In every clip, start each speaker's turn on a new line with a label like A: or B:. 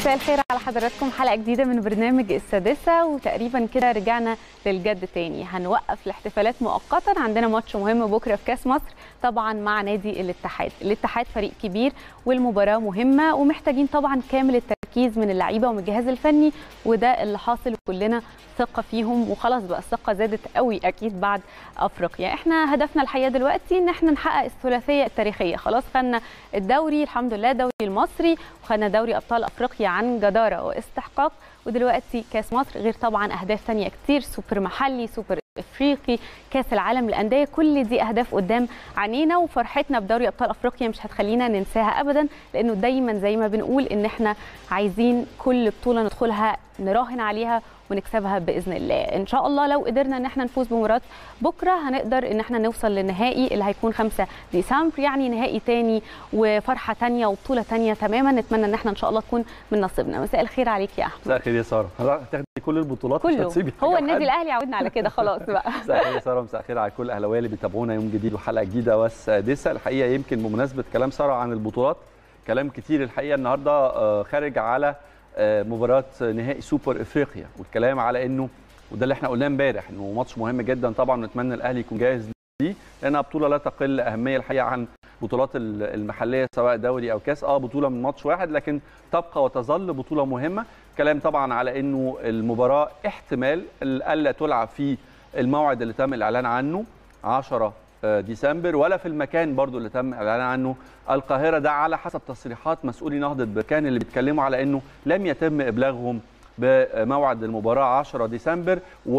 A: مساء الخير على حضراتكم حلقه جديده من برنامج السادسه وتقريبا كده رجعنا للجد تاني هنوقف الاحتفالات مؤقتا عندنا ماتش مهم بكره في كاس مصر طبعا مع نادي الاتحاد الاتحاد فريق كبير والمباراه مهمه ومحتاجين طبعا كامل التركيز من اللعيبه ومن الجهاز الفني وده اللي حاصل كلنا ثقه فيهم وخلاص بقى الثقه زادت قوي اكيد بعد افريقيا احنا هدفنا الحقيقه دلوقتي ان احنا نحقق الثلاثيه التاريخيه خلاص خدنا الدوري الحمد لله الدوري المصري وخدنا دوري ابطال افريقيا عن جداره واستحقاق ودلوقتي كاس مصر غير طبعا اهداف ثانيه كتير سوبر محلي سوبر افريقي كاس العالم للانديه كل دي اهداف قدام عينينا وفرحتنا بدوري ابطال افريقيا مش هتخلينا ننساها ابدا لانه دايما زي ما بنقول ان احنا عايزين كل بطوله ندخلها نراهن عليها ونكسبها باذن الله ان شاء الله لو قدرنا ان احنا نفوز بمباراه بكره هنقدر ان احنا نوصل للنهائي اللي هيكون 5 ديسمبر يعني نهائي تاني وفرحه تانيه وبطوله تانيه تماما نتمنى ان احنا ان شاء الله تكون من نصيبنا مساء الخير عليك يا احمد
B: مساء الخير يا ساره هتاخدي كل البطولات مش
A: كله
B: هتسيبي
A: هو
B: حاجة
A: النادي
B: لحد.
A: الاهلي عودنا على كده خلاص بقى
B: مساء الخير يا ساره مساء الخير على كل الاهلاويه اللي بيتابعونا يوم جديد وحلقه جديده والسادسه الحقيقه يمكن بمناسبه كلام ساره عن البطولات كلام كتير الحقيقه النهارده آه، خارج على آه، مباراه نهائي سوبر افريقيا والكلام على انه وده اللي احنا قلناه امبارح انه ماتش مهم جدا طبعا ونتمنى الاهلي يكون جاهز ليه لانها بطوله لا تقل اهميه الحقيقه عن بطولات ال- المحليه سواء دوري او كاس اه بطوله من ماتش واحد لكن تبقى وتظل بطوله مهمه كلام طبعا على انه المباراه احتمال الا تلعب في الموعد اللي تم الاعلان عنه 10 ديسمبر ولا في المكان برضو اللي تم الاعلان عنه القاهره ده على حسب تصريحات مسؤولي نهضه بركان اللي بيتكلموا على انه لم يتم ابلاغهم بموعد المباراه 10 ديسمبر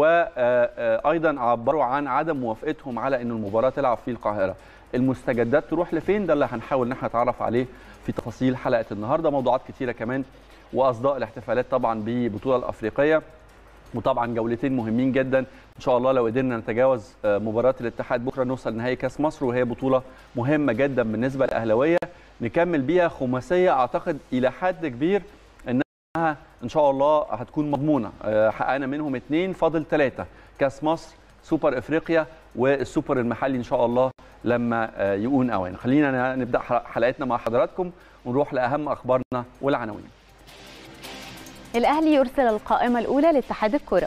B: وايضا عبروا عن عدم موافقتهم على ان المباراه تلعب في القاهره المستجدات تروح لفين ده اللي هنحاول ان احنا نتعرف عليه في تفاصيل حلقه النهارده موضوعات كتيره كمان واصداء الاحتفالات طبعا بالبطوله الافريقيه وطبعا جولتين مهمين جدا ان شاء الله لو قدرنا نتجاوز آه، مباراه الاتحاد بكره نوصل نهائي كاس مصر وهي بطوله مهمه جدا بالنسبه للاهلاويه نكمل بيها خماسيه اعتقد الى حد كبير انها ان شاء الله هتكون مضمونه آه، حققنا منهم اثنين فاضل ثلاثه كاس مصر سوبر افريقيا والسوبر المحلي ان شاء الله لما آه، يكون اوان خلينا نبدا حلقتنا مع حضراتكم ونروح لاهم اخبارنا والعناوين
A: الاهلي يرسل القائمه الاولى لاتحاد الكره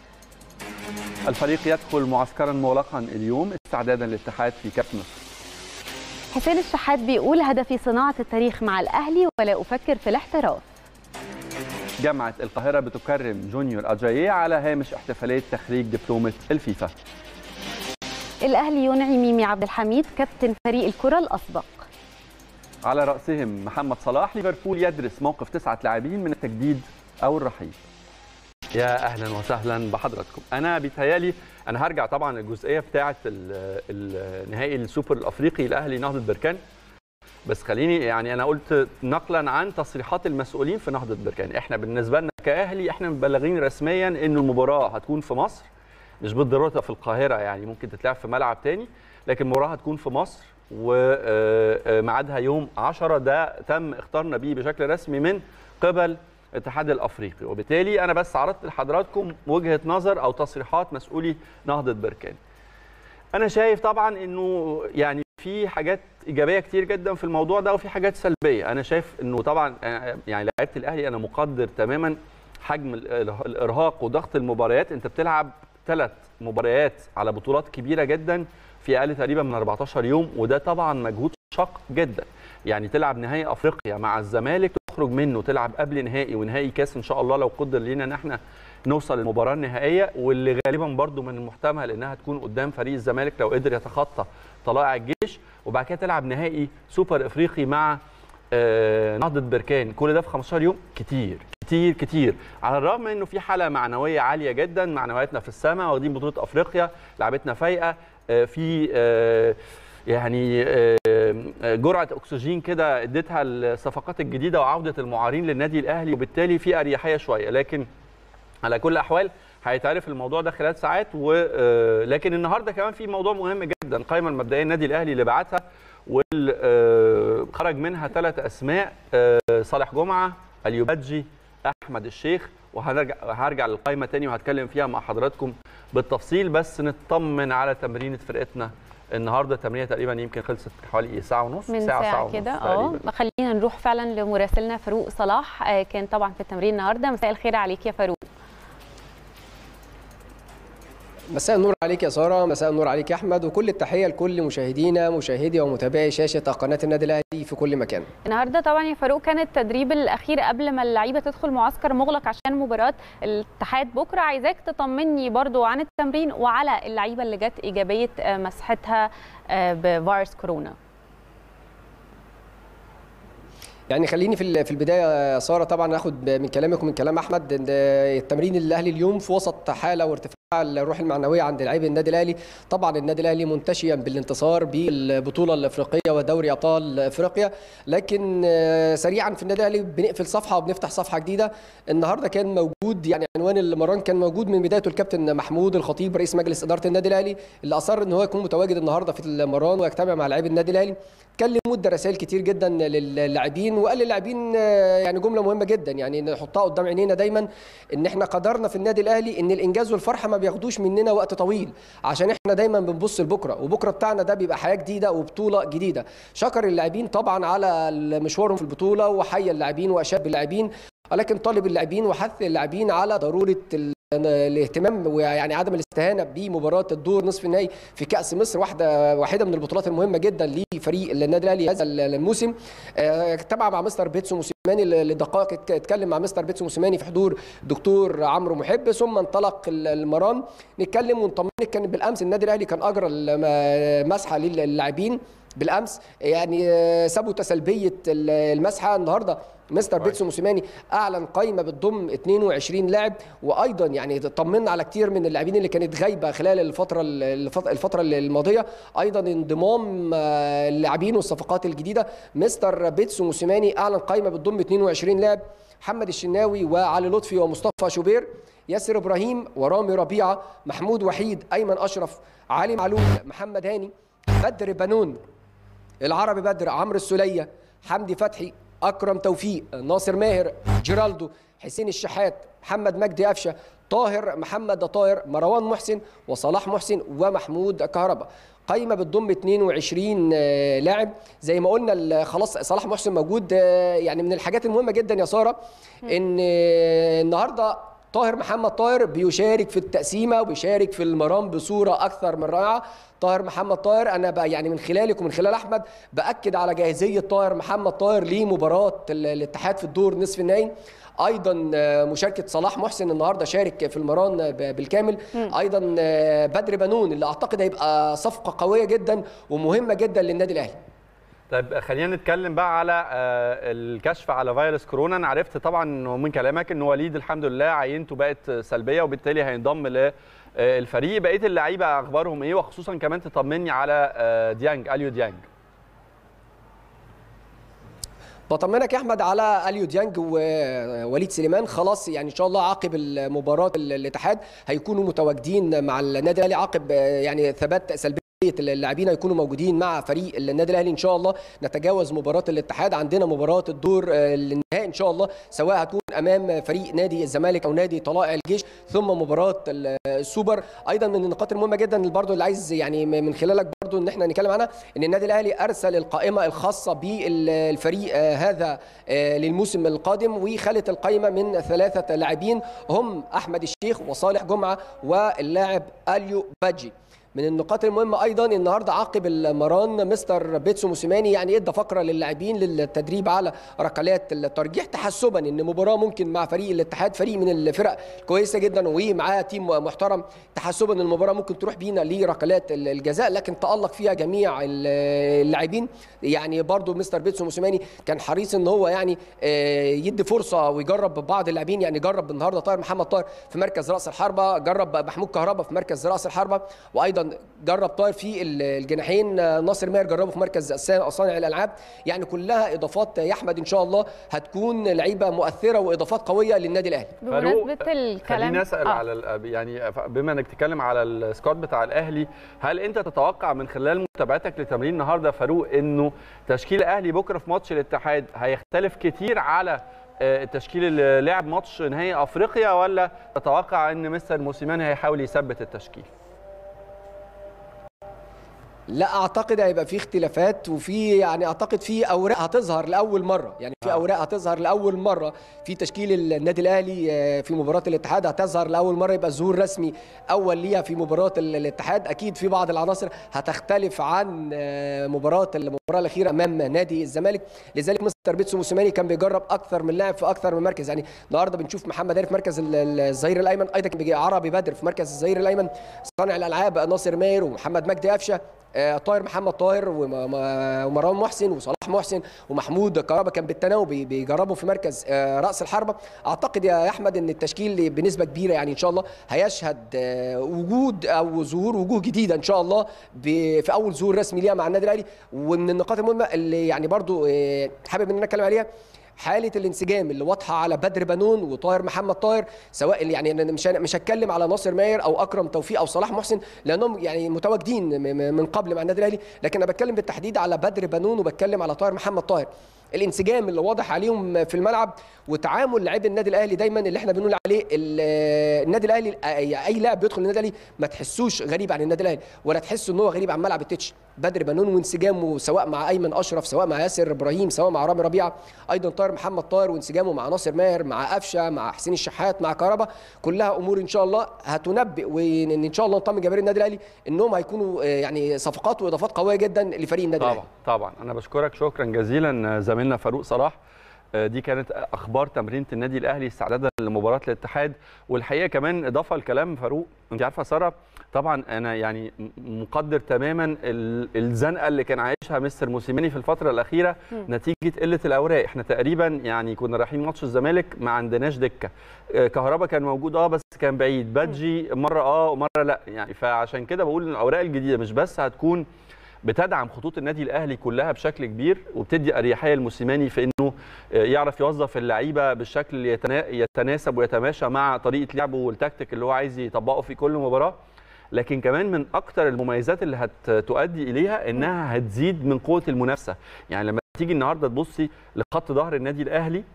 B: الفريق يدخل معسكرا مغلقا اليوم استعدادا للاتحاد في كاس مصر
A: حسين الشحات بيقول هدفي صناعه التاريخ مع الاهلي ولا افكر في الاحتراف
B: جامعة القاهرة بتكرم جونيور أجاييه على هامش احتفالية تخريج دبلومة الفيفا
A: الاهلي ينعي ميمي عبد الحميد كابتن فريق الكره الاسبق
B: على رأسهم محمد صلاح ليفربول يدرس موقف تسعة لاعبين من التجديد أو الرحيل يا أهلا وسهلا بحضراتكم أنا بيتهيالي أنا هرجع طبعا الجزئية بتاعة ال- ال- نهائي السوبر الأفريقي الأهلي نهضة بركان بس خليني يعني انا قلت نقلا عن تصريحات المسؤولين في نهضه بركان احنا بالنسبه لنا كاهلي احنا مبلغين رسميا ان المباراه هتكون في مصر مش بالضروره تبقى في القاهره يعني ممكن تتلعب في ملعب تاني لكن المباراه هتكون في مصر وميعادها يوم 10 ده تم اختارنا بيه بشكل رسمي من قبل الاتحاد الافريقي وبالتالي انا بس عرضت لحضراتكم وجهه نظر او تصريحات مسؤولي نهضه بركان انا شايف طبعا انه يعني في حاجات ايجابيه كتير جدا في الموضوع ده وفي حاجات سلبيه انا شايف انه طبعا آه، يعني لعيبه الاهلي انا مقدر تماما حجم ال- ال- الارهاق وضغط المباريات انت بتلعب ثلاث مباريات على بطولات كبيره جدا في اقل تقريبا من 14 يوم وده طبعا مجهود شاق جدا يعني تلعب نهائي افريقيا مع الزمالك تخرج منه تلعب قبل نهائي ونهائي كاس ان شاء الله لو قدر لينا ان احنا نوصل للمباراه النهائيه واللي غالبا برضو من المحتمل انها تكون قدام فريق الزمالك لو قدر يتخطى طلائع الجيش وبعد كده تلعب نهائي سوبر افريقي مع آه، نهضه بركان كل ده في 15 يوم كتير كتير كتير على الرغم من انه في حاله معنويه عاليه جدا معنوياتنا في السماء واخدين بطوله افريقيا لعبتنا فايقه آه، في آه، يعني آه، آه، جرعه اكسجين كده اديتها الصفقات الجديده وعوده المعارين للنادي الاهلي وبالتالي في اريحيه شويه لكن على كل الاحوال هيتعرف الموضوع ده خلال ساعات ولكن النهارده كمان في موضوع مهم جدا القائمه المبدئيه النادي الاهلي اللي بعتها وخرج منها ثلاث اسماء آه، صالح جمعه اليوبادجي احمد الشيخ وهرجع هرجع للقائمه تاني وهتكلم فيها مع حضراتكم بالتفصيل بس نطمن على تمرينه فرقتنا النهارده التمرينه تقريبا يمكن خلصت حوالي ساعه ونص
A: من
B: ساعه,
A: ساعة
B: ونص
A: كده
B: تقريباً.
A: اه خلينا نروح فعلا لمراسلنا فاروق صلاح آه، كان طبعا في التمرين النهارده مساء الخير عليك يا فاروق
C: مساء النور عليك يا ساره مساء النور عليك يا احمد وكل التحيه لكل مشاهدينا مشاهدي ومتابعي شاشه قناه النادي الاهلي في كل مكان
A: النهارده طبعا يا فاروق كان التدريب الاخير قبل ما اللعيبه تدخل معسكر مغلق عشان مباراه الاتحاد بكره عايزاك تطمني برضو عن التمرين وعلى اللعيبه اللي جت ايجابيه آه، مسحتها آه، بفيروس كورونا
C: يعني خليني في ال- في البدايه يا ساره طبعا اخد من كلامك ومن كلام احمد إن التمرين الاهلي اليوم في وسط حاله وارتفاع الروح المعنويه عند لاعبي النادي الاهلي طبعا النادي الاهلي منتشيا بالانتصار بالبطوله الافريقيه ودوري ابطال افريقيا لكن آه، سريعا في النادي الاهلي بنقفل صفحه وبنفتح صفحه جديده النهارده كان موجود يعني عنوان المران كان موجود من بدايته الكابتن محمود الخطيب رئيس مجلس اداره النادي الاهلي اللي اصر ان هو يكون متواجد النهارده في المران ويجتمع مع لاعبي النادي الاهلي كلم مده رسائل كتير جدا للاعبين وقال للاعبين آه، يعني جمله مهمه جدا يعني نحطها قدام عينينا دايما ان احنا قدرنا في النادي الاهلي ان الانجاز والفرحه ما بياخدوش مننا وقت طويل عشان احنا دايما بنبص لبكره وبكره بتاعنا ده بيبقى حياه جديده وبطوله جديده شكر اللاعبين طبعا على مشوارهم في البطوله وحيا اللاعبين واشاد باللاعبين ولكن طالب اللاعبين وحث اللاعبين على ضروره ال- الاهتمام ويعني عدم الاستهانه بمباراه الدور نصف النهائي في كاس مصر واحده واحده من البطولات المهمه جدا لفريق النادي الاهلي هذا الموسم آه، تابع مع مستر بيتسو موسيماني لدقائق اتك- اتكلم مع مستر بيتسو موسيماني في حضور دكتور عمرو محب ثم انطلق ال- المران نتكلم ونطمنك كان بالامس النادي الاهلي كان اجرى المسحه للاعبين بالامس يعني آه، ثبت سلبيه ال- المسحه النهارده مستر
B: كويس.
C: بيتسو موسيماني اعلن قائمه بتضم 22 لاعب وايضا يعني طمنا على كتير من اللاعبين اللي كانت غايبه خلال الفتره الفتره, الفترة الماضيه ايضا انضمام آه، اللاعبين والصفقات الجديده مستر بيتسو موسيماني اعلن قائمه بتضم 22 لاعب محمد الشناوي وعلي لطفي ومصطفى شوبير ياسر ابراهيم ورامي ربيعه محمود وحيد ايمن اشرف علي معلول محمد هاني بدر بنون العربي بدر عمرو السوليه حمدي فتحي اكرم توفيق ناصر ماهر جيرالدو حسين الشحات محمد مجدي قفشه طاهر محمد طاهر مروان محسن وصلاح محسن ومحمود كهربا قايمه بتضم 22 آه، لاعب زي ما قلنا ال- خلاص صلاح محسن موجود آه، يعني من الحاجات المهمه جدا يا ساره ان آه، النهارده طاهر محمد طاهر بيشارك في التقسيمه وبيشارك في المرام بصوره اكثر من رائعه طاهر محمد طاهر انا بقى يعني من خلالك ومن خلال احمد باكد على جاهزيه طاهر محمد طاهر لمباراه ال- الاتحاد في الدور نصف النهائي ايضا آه، مشاركه صلاح محسن النهارده شارك في المران آه، ب- بالكامل ايضا آه، بدر بنون اللي اعتقد هيبقى صفقه قويه جدا ومهمه جدا للنادي الاهلي
B: طيب خلينا نتكلم بقى على آه، الكشف على فيروس كورونا انا عرفت طبعا إنه من كلامك ان وليد الحمد لله عينته بقت سلبيه وبالتالي هينضم للفريق بقيه اللعيبه اخبارهم ايه وخصوصا كمان تطمني على آه، ديانج اليو ديانج
C: بطمنك يا احمد على اليو ديانج ووليد سليمان خلاص يعني ان شاء الله عقب المباراه الاتحاد هيكونوا متواجدين مع النادي الاهلي عقب آه، يعني ثبات سلبيه اللاعبين هيكونوا موجودين مع فريق النادي الاهلي ان شاء الله نتجاوز مباراه الاتحاد عندنا مباراه الدور آه، النهائي ان شاء الله سواء هتكون امام فريق نادي الزمالك او نادي طلائع الجيش ثم مباراه ال- السوبر ايضا من النقاط المهمه جدا اللي برضو اللي عايز يعني من خلالك برضو ان احنا نتكلم عنها ان النادي الاهلي ارسل القائمه الخاصه بالفريق آه، هذا آه، للموسم القادم وخلت القائمه من ثلاثه لاعبين هم احمد الشيخ وصالح جمعه واللاعب اليو باجي من النقاط المهمه ايضا النهارده عقب المران مستر بيتسو موسيماني يعني ادى فقره للاعبين للتدريب على ركلات الترجيح تحسبا ان مباراه ممكن مع فريق الاتحاد فريق من الفرق كويسه جدا ومعاه تيم محترم تحسبا ان المباراه ممكن تروح بينا لركلات الجزاء لكن تالق فيها جميع اللاعبين يعني برضو مستر بيتسو موسيماني كان حريص ان هو يعني آه، يدي فرصه ويجرب بعض اللاعبين يعني جرب النهارده طاهر محمد طاهر في مركز راس الحربه جرب محمود كهربا في مركز راس الحربه وايضا جرب طاهر في ال- الجناحين آه، ناصر ماهر جربه في مركز السا- صانع الالعاب يعني كلها اضافات يا احمد ان شاء الله هتكون لعيبه مؤثره واضافات قويه للنادي الاهلي
A: بمناسبه
B: خليني
A: الكلام
B: اسال
A: آه.
B: على ال- يعني بما انك تتكلم على السكواد بتاع الاهلي هل انت تتوقع من خلال متابعتك لتمرين النهارده فاروق انه تشكيل الاهلي بكره في ماتش الاتحاد هيختلف كتير على آه، التشكيل اللي لعب ماتش نهائي افريقيا ولا تتوقع ان مستر موسيماني هيحاول يثبت التشكيل
C: لا اعتقد هيبقى في اختلافات وفي يعني اعتقد في اوراق هتظهر لاول مره يعني في
B: آه.
C: اوراق هتظهر لاول مره في تشكيل النادي الاهلي آه، في مباراه الاتحاد هتظهر لاول مره يبقى ظهور رسمي اول ليها في مباراه ال- الاتحاد اكيد في بعض العناصر هتختلف عن آه، مباراه المباراه الاخيره امام نادي الزمالك لذلك مستر بيتسو موسيماني كان بيجرب اكثر من لاعب في اكثر من مركز يعني النهارده بنشوف محمد هاني في مركز ال- ال- الظهير الايمن ايضا كان بيجي عربي بدر في مركز الظهير الايمن صانع الالعاب ناصر ماهر ومحمد مجدي قفشه آه، طاهر محمد طاهر وم- م- ومروان محسن وصلاح محسن ومحمود كهربا كان بالتناوب بي- بيجربوا في مركز آه، راس الحربه اعتقد يا احمد ان التشكيل بنسبه كبيره يعني ان شاء الله هيشهد آه، وجود او ظهور وجوه جديده ان شاء الله ب- في اول ظهور رسمي ليها مع النادي الاهلي ومن النقاط المهمه اللي يعني برضو آه، حابب ان انا اتكلم عليها حاله الانسجام اللي واضحه على بدر بنون وطاهر محمد طاهر سواء يعني انا مش مش هتكلم على ناصر ماهر او اكرم توفيق او صلاح محسن لانهم يعني متواجدين م- م- من قبل مع النادي الاهلي لكن انا بتكلم بالتحديد على بدر بنون وبتكلم على طاهر محمد طاهر الانسجام اللي واضح عليهم في الملعب وتعامل لاعبي النادي الاهلي دايما اللي احنا بنقول عليه ال- النادي الاهلي اي أي لاعب بيدخل النادي الاهلي ما تحسوش غريب عن النادي الاهلي ولا تحسه ان هو غريب عن ملعب التتش بدر بنون وانسجامه سواء مع ايمن اشرف سواء مع ياسر ابراهيم سواء مع رامي ربيعه ايضا طاهر محمد طاهر وانسجامه مع ناصر ماهر مع قفشه مع حسين الشحات مع كهربا كلها امور ان شاء الله هتنبئ وان ان شاء الله نطمن جماهير النادي الاهلي انهم هيكونوا آه، يعني صفقات واضافات قويه جدا لفريق النادي الاهلي
B: طبعا طبعا انا بشكرك شكرا جزيلا زميلنا فاروق صلاح آه، دي كانت اخبار تمرينه النادي الاهلي استعدادا لمباراه الاتحاد والحقيقه كمان اضافه لكلام فاروق انت عارفه يا ساره طبعا انا يعني م- مقدر تماما ال- الزنقه اللي كان عايشها مستر موسيماني في الفتره الاخيره نتيجه قله الاوراق احنا تقريبا يعني كنا رايحين ماتش الزمالك ما عندناش دكه آه، كهربا كان موجود اه بس كان بعيد بادجي مره اه ومره لا يعني فعشان كده بقول ان الاوراق الجديده مش بس هتكون بتدعم خطوط النادي الاهلي كلها بشكل كبير وبتدي اريحيه لموسيماني في انه يعرف يوظف اللعيبه بالشكل اللي يتنا- يتناسب ويتماشى مع طريقه لعبه والتكتيك اللي هو عايز يطبقه في كل مباراه لكن كمان من اكتر المميزات اللي هتؤدي اليها انها هتزيد من قوه المنافسه يعني لما تيجي النهارده تبصي لخط ظهر النادي الاهلي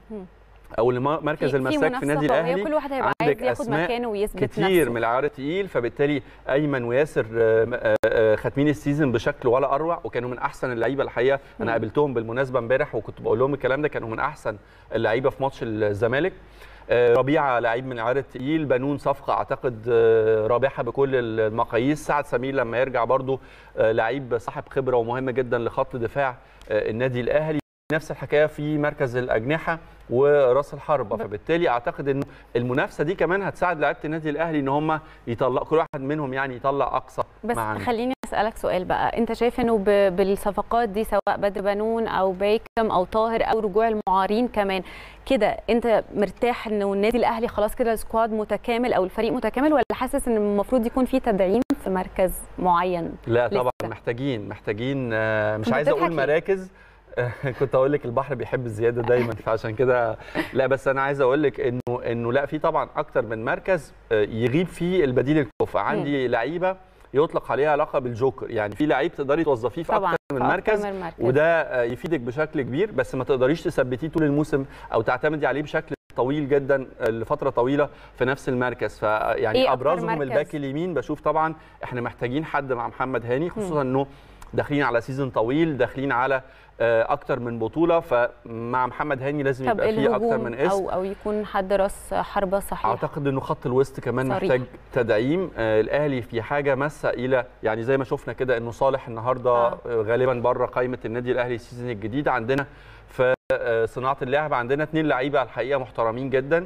B: او لمركز المساك في النادي
A: قوية،
B: الاهلي
A: كل واحد هيبقى عايز
B: عندك
A: ياخد
B: أسماء
A: مكانه ويثبت
B: كتير
A: نفسه
B: من العيار التقيل فبالتالي ايمن وياسر آه، آه، آه، خاتمين السيزون بشكل ولا اروع وكانوا من احسن اللعيبه الحقيقه انا قابلتهم بالمناسبه امبارح وكنت بقول لهم الكلام ده كانوا من احسن اللعيبه في ماتش الزمالك آه، ربيعه لعيب من العيار التقيل بنون صفقه اعتقد آه، رابحه بكل المقاييس سعد سمير لما يرجع برضو آه، لعيب صاحب خبره ومهم جدا لخط دفاع آه، النادي الاهلي نفس الحكايه في مركز الاجنحه وراس الحربه فبالتالي اعتقد انه المنافسه دي كمان هتساعد لعيبه النادي الاهلي ان هم يطلع كل واحد منهم يعني يطلع اقصى
A: بس
B: ما عنده.
A: خليني اسالك سؤال بقى انت شايف انه ب- بالصفقات دي سواء بدر بنون او بيكم او طاهر او رجوع المعارين كمان كده انت مرتاح انه النادي الاهلي خلاص كده السكواد متكامل او الفريق متكامل ولا حاسس ان المفروض يكون في تدعيم في مركز معين
B: لا
A: لسه.
B: طبعا محتاجين محتاجين آه، مش
A: كنت
B: عايز اقول
A: بتضحك ليه؟
B: مراكز كنت اقول لك البحر بيحب الزياده دايما فعشان كده لا بس انا عايز اقول لك انه انه لا في طبعا اكتر من مركز آه، يغيب فيه البديل الكفء عندي لعيبه يطلق عليها لقب الجوكر يعني في لعيب تقدري توظفيه في
A: طبعا
B: اكتر من
A: في أكتر
B: مركز
A: من مركز.
B: وده آه، يفيدك بشكل كبير بس ما تقدريش تثبتيه طول الموسم او تعتمدي عليه بشكل طويل جدا آه، لفتره طويله في نفس المركز فيعني
A: إيه أكتر
B: ابرزهم
A: مركز؟
B: الباك اليمين بشوف طبعا احنا محتاجين حد مع محمد هاني خصوصا انه داخلين على سيزون طويل داخلين على آه، اكتر من بطوله فمع محمد هاني لازم
A: طب
B: يبقى فيه اكتر
A: الهجوم
B: من اسم
A: او او يكون حد راس حربه صحيح
B: اعتقد انه خط الوسط كمان
A: صريح.
B: محتاج تدعيم آه الاهلي في حاجه ماسه الى يعني زي ما شفنا كده انه صالح النهارده
A: آه.
B: آه. غالبا بره قائمه النادي الاهلي السيزون الجديد عندنا في آه صناعه اللعب عندنا اثنين لعيبه الحقيقه محترمين جدا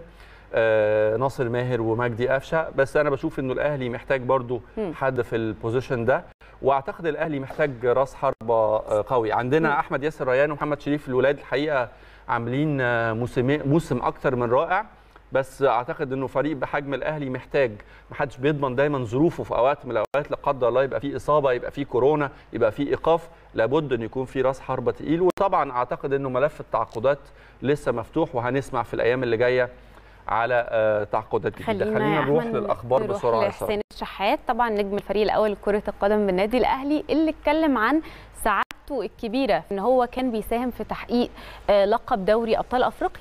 B: آه ناصر ماهر ومجدي قفشه بس انا بشوف انه الاهلي محتاج برضو
A: مم.
B: حد في البوزيشن ده واعتقد الاهلي محتاج راس حربه آه، قوي عندنا
A: مم.
B: احمد ياسر ريان ومحمد شريف الولاد الحقيقه عاملين آه، موسمين موسم اكتر من رائع بس اعتقد انه فريق بحجم الاهلي محتاج محدش بيضمن دايما ظروفه في اوقات من الاوقات لا قدر الله يبقى في اصابه يبقى في كورونا يبقى في ايقاف لابد ان يكون في راس حربه تقيل وطبعا اعتقد انه ملف التعاقدات لسه مفتوح وهنسمع في الايام اللي جايه على آه، تعاقدات جديده
A: خلينا
B: خلينا
A: يا
B: نروح
A: أحمد
B: للاخبار
A: نروح
B: بسرعه يا سارة.
A: لحسين الشحات طبعا نجم الفريق الاول لكره القدم بالنادي الاهلي اللي اتكلم عن سعادته الكبيره ان هو كان بيساهم في تحقيق آه، لقب دوري ابطال افريقيا بعد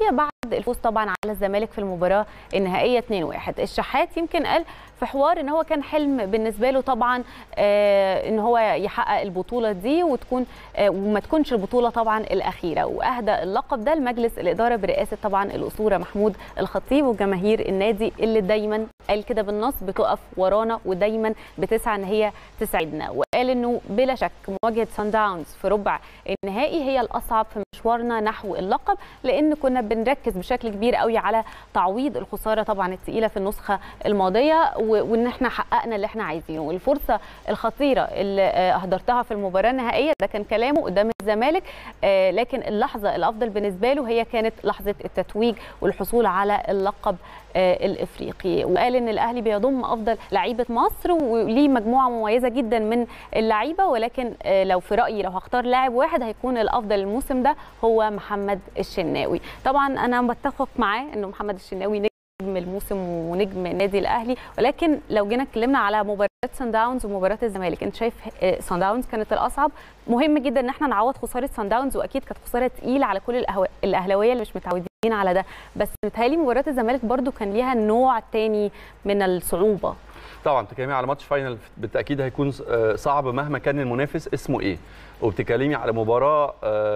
A: الفوز طبعا على الزمالك في المباراه النهائيه 2-1 الشحات يمكن قال في حوار ان هو كان حلم بالنسبه له طبعا آه ان هو يحقق البطوله دي وتكون آه وما تكونش البطوله طبعا الاخيره واهدى اللقب ده لمجلس الاداره برئاسه طبعا الاسطوره محمود الخطيب وجماهير النادي اللي دايما قال كده بالنص بتقف ورانا ودايما بتسعى ان هي تساعدنا وقال انه بلا شك مواجهه سان داونز في ربع النهائي هي الاصعب في مشوارنا نحو اللقب لان كنا بنركز بشكل كبير قوي على تعويض الخساره طبعا الثقيله في النسخه الماضيه وان احنا حققنا اللي احنا عايزينه والفرصه الخطيره اللي اهدرتها في المباراه النهائيه ده كان كلامه قدام الزمالك لكن اللحظه الافضل بالنسبه له هي كانت لحظه التتويج والحصول على اللقب الافريقي وقال ان الاهلي بيضم افضل لعيبه مصر وليه مجموعه مميزه جدا من اللعيبه ولكن لو في رايي لو هختار لاعب واحد هيكون الافضل الموسم ده هو محمد الشناوي طبعا انا بتفق معاه انه محمد الشناوي نجم الموسم ونجم النادي الاهلي ولكن لو جينا اتكلمنا على مباراه سان داونز ومباراه الزمالك انت شايف سان داونز كانت الاصعب مهم جدا ان احنا نعوض خساره سان داونز واكيد كانت خساره تقيله على كل الاهلاويه اللي مش متعودين على ده بس متهيألي مباراه الزمالك برده كان ليها نوع تاني من الصعوبه
B: طبعا بتتكلمي على ماتش فاينل بالتاكيد هيكون صعب مهما كان المنافس اسمه ايه وبتتكلمي على مباراه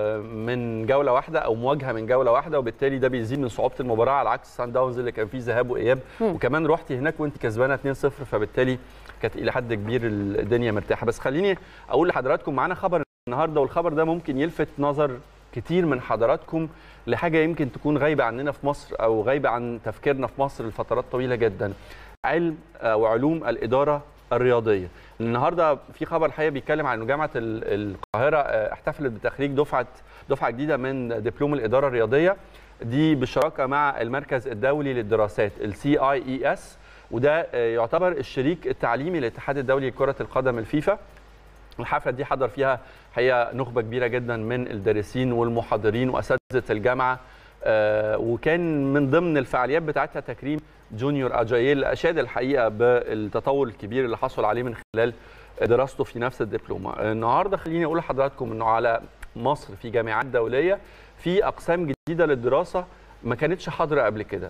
B: من جوله واحده او مواجهه من جوله واحده وبالتالي ده بيزيد من صعوبه المباراه على عكس سان داونز اللي كان فيه ذهاب واياب وكمان رحتي هناك وانت كسبانه 2-0 فبالتالي كانت الى حد كبير الدنيا مرتاحه بس خليني اقول لحضراتكم معانا خبر النهارده والخبر ده ممكن يلفت نظر كتير من حضراتكم لحاجه يمكن تكون غايبه عننا في مصر او غايبه عن تفكيرنا في مصر لفترات طويله جدا علم وعلوم الاداره الرياضيه النهارده في خبر الحقيقه بيتكلم عن انه جامعه القاهره احتفلت بتخريج دفعه دفعه جديده من دبلوم الاداره الرياضيه دي بالشراكه مع المركز الدولي للدراسات السي اي اي اس وده يعتبر الشريك التعليمي للاتحاد الدولي لكره القدم الفيفا الحفله دي حضر فيها حقيقه نخبه كبيره جدا من الدارسين والمحاضرين واساتذه الجامعه وكان من ضمن الفعاليات بتاعتها تكريم جونيور اجايل اشاد الحقيقه بالتطور الكبير اللي حصل عليه من خلال دراسته في نفس الدبلومه النهارده خليني اقول لحضراتكم انه على مصر في جامعات دوليه في اقسام جديده للدراسه ما كانتش حاضره قبل كده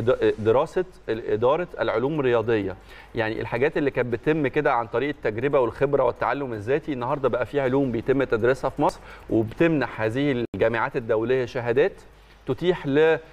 B: دراسه اداره العلوم الرياضيه يعني الحاجات اللي كانت بتتم كده عن طريق التجربه والخبره والتعلم الذاتي النهارده بقى في علوم بيتم تدريسها في مصر وبتمنح هذه الجامعات الدوليه شهادات تتيح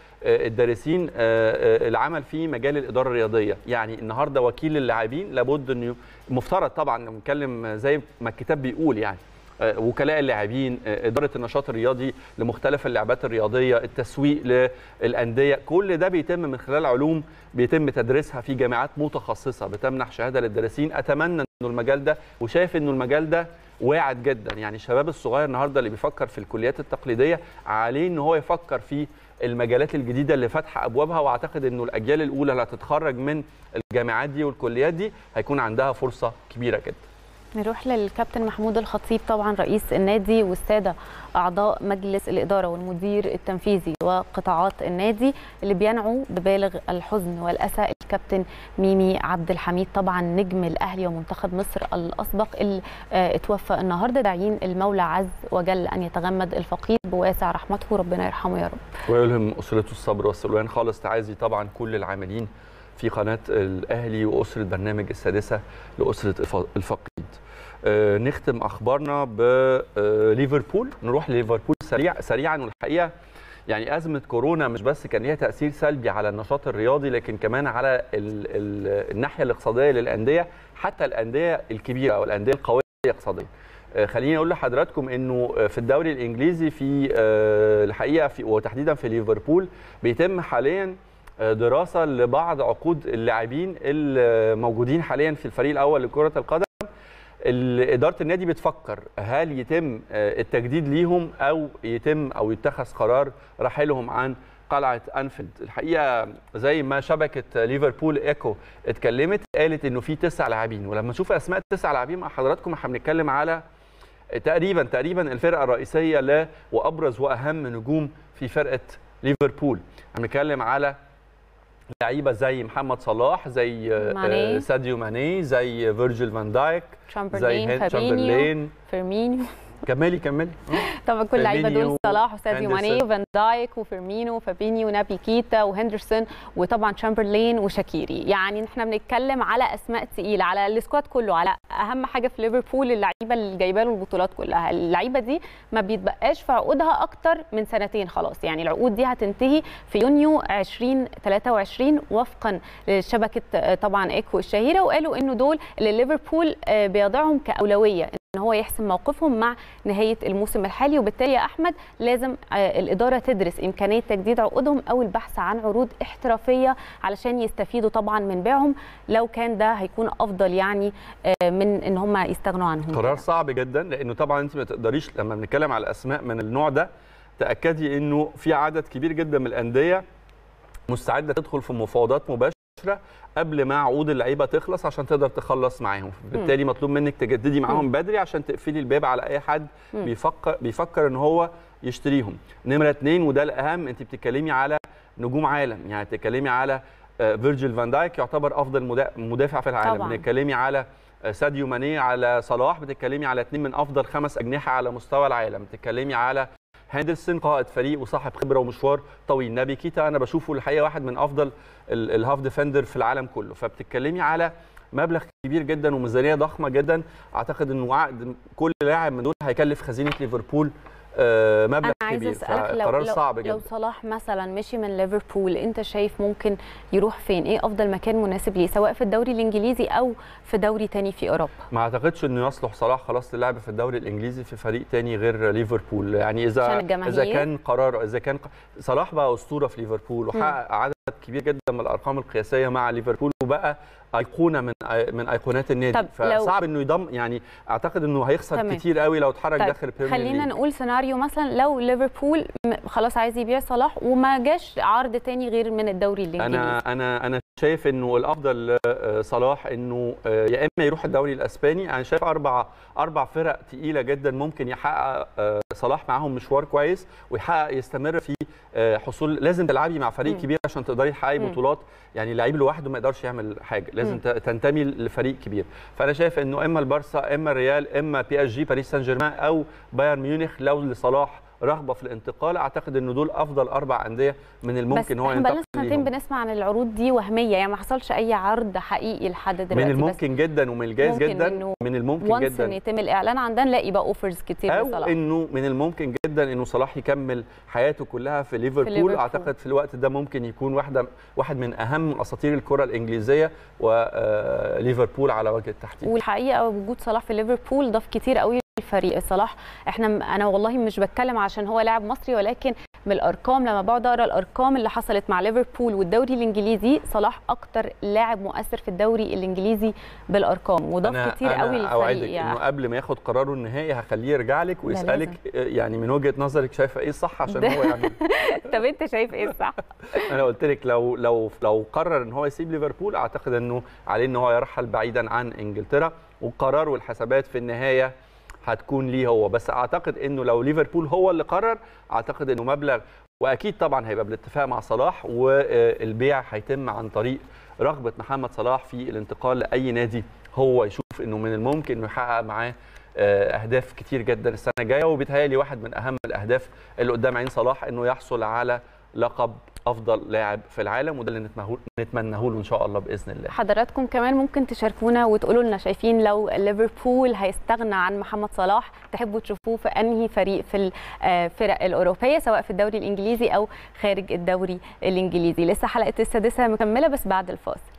B: للدارسين العمل في مجال الاداره الرياضيه يعني النهارده وكيل اللاعبين لابد انه مفترض طبعا نتكلم زي ما الكتاب بيقول يعني وكلاء اللاعبين اداره النشاط الرياضي لمختلف اللعبات الرياضيه التسويق للانديه كل ده بيتم من خلال علوم بيتم تدريسها في جامعات متخصصه بتمنح شهاده للدارسين اتمنى انه المجال ده وشايف انه المجال ده واعد جدا يعني الشباب الصغير النهارده اللي بيفكر في الكليات التقليديه عليه ان هو يفكر في المجالات الجديده اللي فاتحه ابوابها واعتقد انه الاجيال الاولى اللي هتتخرج من الجامعات دي والكليات دي هيكون عندها فرصه كبيره جدا
A: نروح للكابتن محمود الخطيب طبعا رئيس النادي والساده اعضاء مجلس الاداره والمدير التنفيذي وقطاعات النادي اللي بينعوا ببالغ الحزن والاسى الكابتن ميمي عبد الحميد طبعا نجم الاهلي ومنتخب مصر الاسبق اللي اتوفى النهارده داعين المولى عز وجل ان يتغمد الفقيد بواسع رحمته ربنا يرحمه يا رب
B: ويلهم اسرته الصبر والسلوان خالص تعازي طبعا كل العاملين في قناه الاهلي واسره برنامج السادسه لاسره الفقيد آه نختم اخبارنا بليفربول نروح لليفربول سريع سريعا والحقيقه يعني ازمه كورونا مش بس كان ليها تاثير سلبي على النشاط الرياضي لكن كمان على ال ال الناحيه الاقتصاديه للانديه حتى الانديه الكبيره او الانديه القويه اقتصاديا آه خليني اقول لحضراتكم انه في الدوري الانجليزي في آه الحقيقه في وتحديدا في ليفربول بيتم حاليا دراسه لبعض عقود اللاعبين الموجودين حاليا في الفريق الاول لكره القدم اداره النادي بتفكر هل يتم التجديد ليهم او يتم او يتخذ قرار رحيلهم عن قلعه انفيلد الحقيقه زي ما شبكه ليفربول ايكو اتكلمت قالت انه في تسع لاعبين ولما نشوف اسماء التسع لاعبين مع حضراتكم احنا بنتكلم على تقريبا تقريبا الفرقه الرئيسيه ل وابرز واهم نجوم في فرقه ليفربول بنتكلم على لعيبه زي محمد صلاح زي
A: ماني.
B: ساديو ماني زي فيرجيل فان دايك زي
A: تشامبرلين
B: هن-
A: فابينيو
B: تشامبرلين
A: فيرمينيو
B: كملي كملي
A: طبعا كل اللعيبه دول
B: فيرمينيو،
A: صلاح وساديو ماني
B: هندرسون.
A: وفان دايك وفيرمينو وفابينيو ونابي كيتا وهندرسون وطبعا تشامبرلين وشاكيري يعني احنا بنتكلم على اسماء تقيله على السكواد كله على اهم حاجه في ليفربول اللعيبه اللي جايبه له البطولات كلها اللعيبه دي ما بيتبقاش في عقودها اكتر من سنتين خلاص يعني العقود دي هتنتهي في يونيو 2023 وفقا لشبكه آه، طبعا ايكو الشهيره وقالوا انه دول اللي ليفربول آه، بيضعهم كاولويه ان هو يحسم موقفهم مع نهايه الموسم الحالي وبالتالي يا احمد لازم آه، الاداره تدرس امكانيه تجديد عقودهم او البحث عن عروض احترافيه علشان يستفيدوا طبعا من بيعهم لو كان ده هيكون افضل يعني آه، من ان هم يستغنوا عنهم
B: قرار صعب جدا لانه طبعا انت ما تقدريش لما بنتكلم على اسماء من النوع ده تاكدي انه في عدد كبير جدا من الانديه مستعده تدخل في مفاوضات مباشره قبل ما عقود اللعيبه تخلص عشان تقدر تخلص معاهم بالتالي مطلوب منك تجددي معاهم بدري عشان تقفلي الباب على اي حد
A: مم.
B: بيفكر بيفكر ان هو يشتريهم نمره اتنين وده الاهم انت بتتكلمي على نجوم عالم يعني بتتكلمي على آه، فيرجيل فان دايك يعتبر افضل مدا- مدافع في العالم
A: طبعاً.
B: بتتكلمي على آه، ساديو ماني على صلاح بتتكلمي على اثنين من افضل خمس اجنحه على مستوى العالم بتتكلمي على هندرسون قائد فريق وصاحب خبره ومشوار طويل نبي كيتا انا بشوفه الحقيقه واحد من افضل ال- الهاف ديفندر في العالم كله فبتتكلمي على مبلغ كبير جدا وميزانيه ضخمه جدا اعتقد انه عقد كل لاعب من دول هيكلف خزينه ليفربول آه، مبلغ
A: انا عايزه
B: كبير
A: اسالك لو
B: فقرار
A: لو,
B: صعب
A: لو
B: جدا
A: صلاح مثلا مشي من ليفربول انت شايف ممكن يروح فين ايه افضل مكان مناسب ليه سواء في الدوري الانجليزي او في دوري تاني في اوروبا
B: ما اعتقدش انه يصلح صلاح خلاص للعب في الدوري الانجليزي في فريق تاني غير ليفربول يعني
A: عشان
B: اذا
A: الجماهير؟
B: اذا كان قرار اذا كان ق- صلاح بقى اسطوره في ليفربول وحقق عدد كبير جدا من الارقام القياسيه مع ليفربول وبقى ايقونه من أي- من ايقونات النادي
A: طب لو-
B: فصعب انه يضم يعني اعتقد انه هيخسر
A: تمام.
B: كتير قوي لو اتحرك
A: طيب
B: داخل البريمير
A: خلينا
B: ليج.
A: نقول سيناريو مثلا لو ليفربول م- خلاص عايز يبيع صلاح وما جاش عرض تاني غير من الدوري الانجليزي
B: انا انا انا شايف انه الافضل آه، صلاح انه آه، يا اما يروح الدوري الاسباني انا شايف اربع اربع فرق تقيله جدا ممكن يحقق آه، صلاح معاهم مشوار كويس ويحقق يستمر في آه، حصول لازم تلعبي مع فريق
A: مم.
B: كبير عشان تقدري تحققي
A: مم.
B: بطولات يعني اللعيب لوحده ما يقدرش يعمل حاجه لازم
A: مم.
B: ت- تنتمي لفريق كبير فانا شايف انه اما البارسا اما الريال اما بي اس جي باريس سان جيرمان او بايرن ميونخ لو لصلاح رغبه في الانتقال اعتقد انه دول افضل اربع انديه من
A: بس
B: الممكن هو
A: احنا
B: ينتقل
A: بقالنا سنتين
B: ليهم.
A: بنسمع عن العروض دي وهميه يعني ما حصلش اي عرض حقيقي لحد دلوقتي
B: من
A: بس
B: الممكن جدا ومن الجايز
A: ممكن
B: جدا
A: إنه
B: من الممكن
A: وانس ان
B: جدا
A: يتم الاعلان عن ده نلاقي بقى اوفرز كتير
B: او
A: لصلاح
B: انه من الممكن جدا انه صلاح يكمل حياته كلها في ليفربول,
A: ليفربول.
B: اعتقد في الوقت ده ممكن يكون واحده واحد من اهم اساطير الكره الانجليزيه وليفربول على وجه التحديد
A: والحقيقه وجود صلاح في ليفربول ضاف كتير قوي الفريق صلاح احنا انا والله مش بتكلم عشان هو لاعب مصري ولكن من الارقام لما بقعد اقرا الارقام اللي حصلت مع ليفربول والدوري الانجليزي صلاح اكتر لاعب مؤثر في الدوري الانجليزي بالارقام وضاف كتير قوي
B: أنا اوعدك
A: للفريق
B: انه
A: يعني.
B: قبل ما ياخد قراره النهائي هخليه يرجع لك
A: لا
B: ويسالك يعني من وجهه نظرك شايفه ايه الصح عشان
A: ده-
B: هو يعمل
A: طب انت شايف ايه الصح؟
B: انا قلت لك لو لو لو قرر ان هو يسيب ليفربول اعتقد انه عليه ان هو يرحل بعيدا عن انجلترا والقرار والحسابات في النهايه هتكون ليه هو بس اعتقد انه لو ليفربول هو اللي قرر اعتقد انه مبلغ واكيد طبعا هيبقى بالاتفاق مع صلاح والبيع هيتم عن طريق رغبه محمد صلاح في الانتقال لاي نادي هو يشوف انه من الممكن انه يحقق معاه آه، اهداف كتير جدا السنه الجايه وبيتهيألي واحد من اهم الاهداف اللي قدام عين صلاح انه يحصل على لقب افضل لاعب في العالم وده اللي نتمناه نتمناه له ان شاء الله باذن الله
A: حضراتكم كمان ممكن تشاركونا وتقولوا لنا شايفين لو ليفربول هيستغنى عن محمد صلاح تحبوا تشوفوه في انهي فريق في الفرق الاوروبيه سواء في الدوري الانجليزي او خارج الدوري الانجليزي لسه حلقه السادسه مكمله بس بعد الفاصل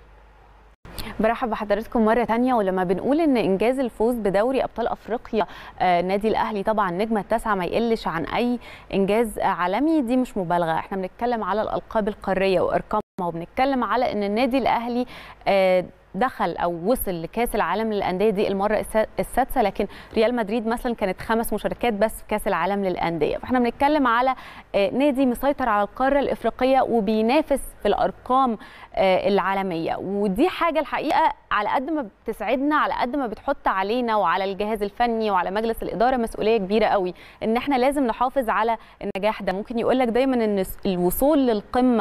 A: برحب بحضراتكم مرة تانية ولما بنقول إن إنجاز الفوز بدوري أبطال أفريقيا آه، النادي الأهلي طبعا نجمة التاسعة ما يقلش عن أي إنجاز عالمي دي مش مبالغة إحنا بنتكلم على الألقاب القارية وأرقامها وبنتكلم على إن النادي الأهلي آه، دخل او وصل لكاس العالم للانديه دي المره السا- السادسه لكن ريال مدريد مثلا كانت خمس مشاركات بس في كاس العالم للانديه فاحنا بنتكلم على آه، نادي مسيطر على القاره الافريقيه وبينافس في الارقام آه، العالميه ودي حاجه الحقيقه على قد ما بتسعدنا على قد ما بتحط علينا وعلى الجهاز الفني وعلى مجلس الاداره مسؤوليه كبيره قوي ان احنا لازم نحافظ على النجاح ده ممكن يقول لك دايما ان الوصول للقمه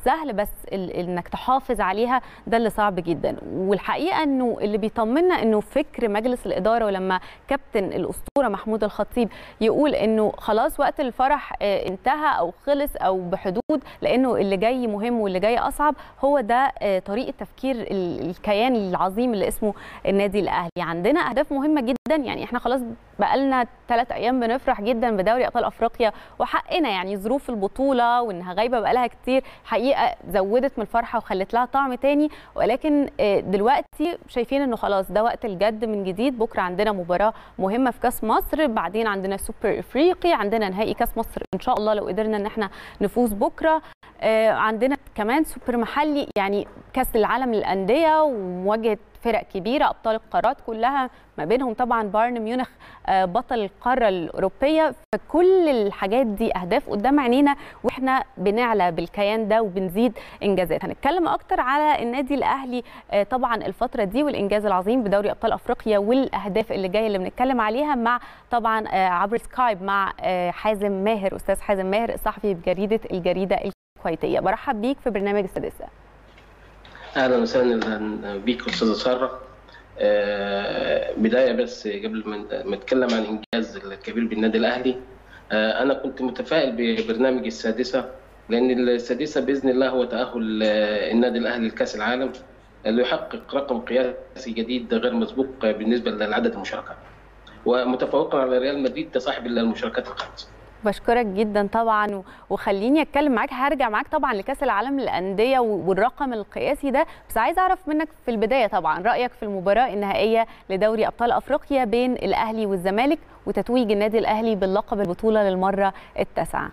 A: سهل بس ال- انك تحافظ عليها ده اللي صعب جدا والحقيقه انه اللي بيطمنا انه فكر مجلس الاداره ولما كابتن الاسطوره محمود الخطيب يقول انه خلاص وقت الفرح آه، انتهى او خلص او بحدود لانه اللي جاي مهم واللي جاي اصعب هو ده آه، طريقه تفكير ال- الكيان العظيم اللي اسمه النادي الاهلي عندنا اهداف مهمه جدا يعني احنا خلاص بقالنا ثلاث ايام بنفرح جدا بدوري ابطال افريقيا وحقنا يعني ظروف البطوله وانها غايبه بقالها كتير حقيقه زودت من الفرحه وخلت لها طعم تاني ولكن آه، دلوقتي شايفين انه خلاص ده وقت الجد من جديد بكره عندنا مباراه مهمه في كاس مصر بعدين عندنا سوبر افريقي عندنا نهائي كاس مصر ان شاء الله لو قدرنا ان احنا نفوز بكره آه، عندنا كمان سوبر محلي يعني كاس العالم للانديه ومواجهه فرق كبيره ابطال القارات كلها ما بينهم طبعا بايرن ميونخ آه، بطل القاره الاوروبيه فكل الحاجات دي اهداف قدام عينينا واحنا بنعلى بالكيان ده وبنزيد انجازات هنتكلم اكتر على النادي الاهلي آه، طبعا الفتره دي والانجاز العظيم بدوري ابطال افريقيا والاهداف اللي جايه اللي بنتكلم عليها مع طبعا آه، عبر سكايب مع آه، حازم ماهر استاذ حازم ماهر الصحفي بجريده الجريده الكويتيه برحب بيك في برنامج السادسه
D: اهلا وسهلا بيك استاذه ساره آه، بدايه بس قبل ما ما نتكلم عن انجاز الكبير بالنادي الاهلي آه، انا كنت متفائل ببرنامج السادسه لان السادسه باذن الله هو تاهل آه، النادي الاهلي لكاس العالم اللي يحقق رقم قياسي جديد غير مسبوق بالنسبه لعدد المشاركات ومتفوقا على ريال مدريد كصاحب المشاركات الخمسه
A: بشكرك جدا طبعا و- وخليني اتكلم معاك هرجع معاك طبعا لكاس العالم للانديه و- والرقم القياسي ده بس عايز اعرف منك في البدايه طبعا رايك في المباراه النهائيه لدوري ابطال افريقيا بين الاهلي والزمالك وتتويج النادي الاهلي باللقب البطوله للمره التاسعه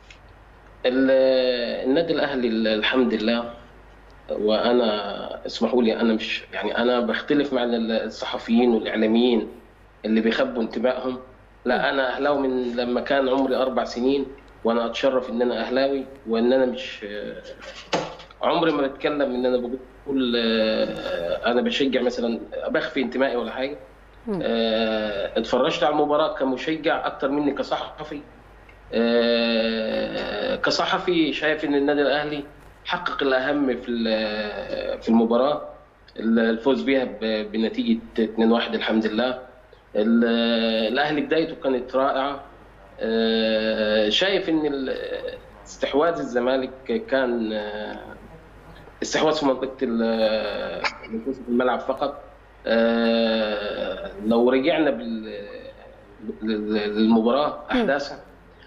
D: ال- النادي الاهلي الحمد لله وانا اسمحوا لي انا مش يعني انا بختلف مع الصحفيين والاعلاميين اللي بيخبوا انتمائهم لا انا اهلاوي من لما كان عمري اربع سنين وانا اتشرف ان انا اهلاوي وان انا مش عمري ما بتكلم ان انا بقول آه، انا بشجع مثلا بخفي انتمائي ولا حاجه آه، اتفرجت على المباراه كمشجع اكتر مني كصحفي آه، كصحفي شايف ان النادي الاهلي حقق الاهم في ال- في المباراه الفوز بها ب- بنتيجه 2-1 الحمد لله ال- الاهلي بدايته كانت رائعه آه، شايف ان ال- استحواذ الزمالك كان آه، استحواذ في منطقه ال- النفوذ في الملعب فقط آه، لو رجعنا بال- لل- للمباراه احداثها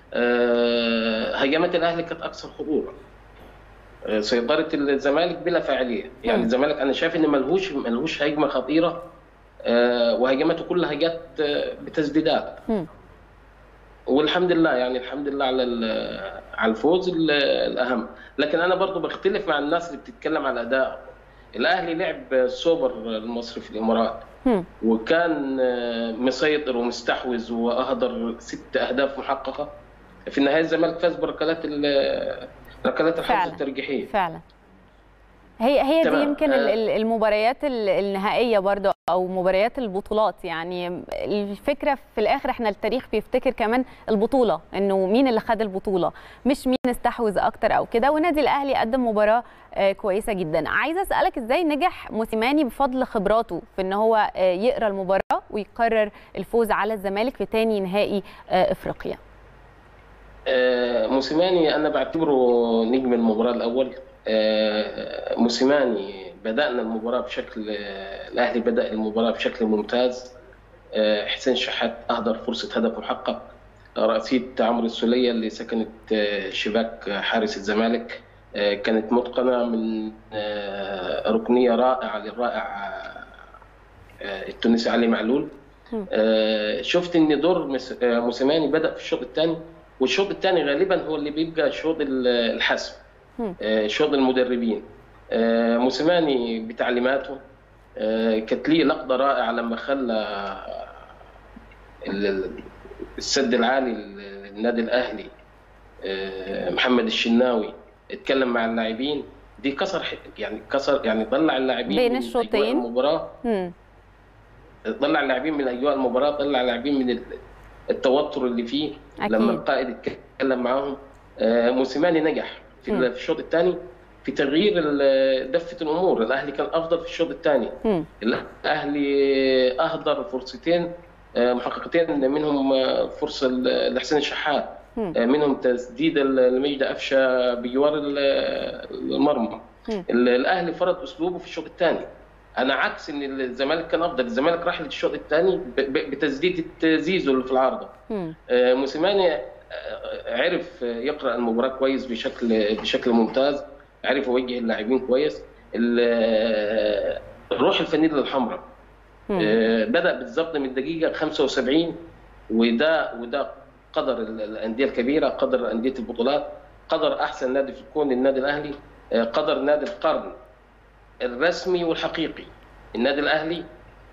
D: آه، هجمات الاهلي كانت اكثر خطوره آه، سيطره الزمالك بلا فاعليه يعني
A: مم.
D: الزمالك انا شايف ان ملهوش ملهوش هجمه خطيره آه، وهجماته كلها جت آه، بتسديدات
A: مم.
D: والحمد لله يعني الحمد لله على ال- على الفوز ال- الاهم لكن انا برضو بختلف مع الناس اللي بتتكلم على الاداء الاهلي لعب السوبر المصري في الامارات
A: مم.
D: وكان آه، مسيطر ومستحوذ واهدر ست اهداف محققه في النهايه الزمالك فاز بركلات ال- ركلات الحظ
A: فعلا.
D: الترجيحيه
A: فعلا هي هي دي
D: تمام.
A: يمكن ال-
D: آه.
A: ال- المباريات ال- النهائيه برضه او مباريات البطولات يعني الفكره في الاخر احنا التاريخ بيفتكر كمان البطوله انه مين اللي خد البطوله مش مين استحوذ اكتر او كده والنادي الاهلي قدم مباراه آه، كويسه جدا عايزه اسالك ازاي نجح موسيماني بفضل خبراته في ان هو آه، يقرا المباراه ويقرر الفوز على الزمالك في تاني نهائي آه، افريقيا
D: آه، موسيماني انا بعتبره نجم المباراه الاول آه، موسيماني بدانا المباراه بشكل آه، الاهلي بدا المباراه بشكل ممتاز آه، حسين شحات اهدر فرصه هدف محقق رأسية عمرو السولية اللي سكنت آه، شباك حارس الزمالك آه، كانت متقنة من آه، ركنية رائعة للرائع آه، التونسي علي معلول
A: مم.
D: آه، شفت ان دور مس- آه، موسيماني بدا في الشوط الثاني والشوط الثاني غالبا هو اللي بيبقى شوط ال- الحسم
A: مم.
D: آه، شوط المدربين آه، موسيماني بتعليماته آه، كانت ليه لقطه رائعه لما خلى ال- ال- السد العالي للنادي الاهلي آه، محمد الشناوي اتكلم مع اللاعبين دي كسر ح- يعني كسر يعني طلع اللاعبين
A: بين
D: من
A: الشوطين.
D: أجواء المباراه
A: مم.
D: طلع اللاعبين من اجواء المباراه طلع اللاعبين من ال- التوتر اللي فيه
A: أكيد.
D: لما القائد اتكلم معاهم آه، موسيماني نجح في
A: مم.
D: ال- في الشوط الثاني في تغيير ال- دفه الامور الاهلي كان افضل في الشوط الثاني
A: مم.
D: الاهلي اهدر فرصتين آه، محققتين منهم آه، فرصه ل- لحسين الشحات
A: مم.
D: آه، منهم تسديد لمجد قفشه بجوار ال- المرمى
A: مم.
D: ال- الاهلي فرض اسلوبه في الشوط الثاني انا عكس ان الزمالك كان افضل الزمالك راح للشوط الثاني ب- ب- بتسديده زيزو اللي في العارضه
A: مم.
D: آه، موسيماني آه، عرف يقرا المباراه كويس بشكل بشكل ممتاز عرف يوجه اللاعبين كويس ال- آه، الروح الفنيه الحمراء
A: مم.
D: آه، بدا بالضبط من الدقيقه 75 وده وده قدر ال- الانديه الكبيره قدر انديه البطولات قدر احسن نادي في الكون النادي الاهلي آه، قدر نادي القرن الرسمي والحقيقي النادي الاهلي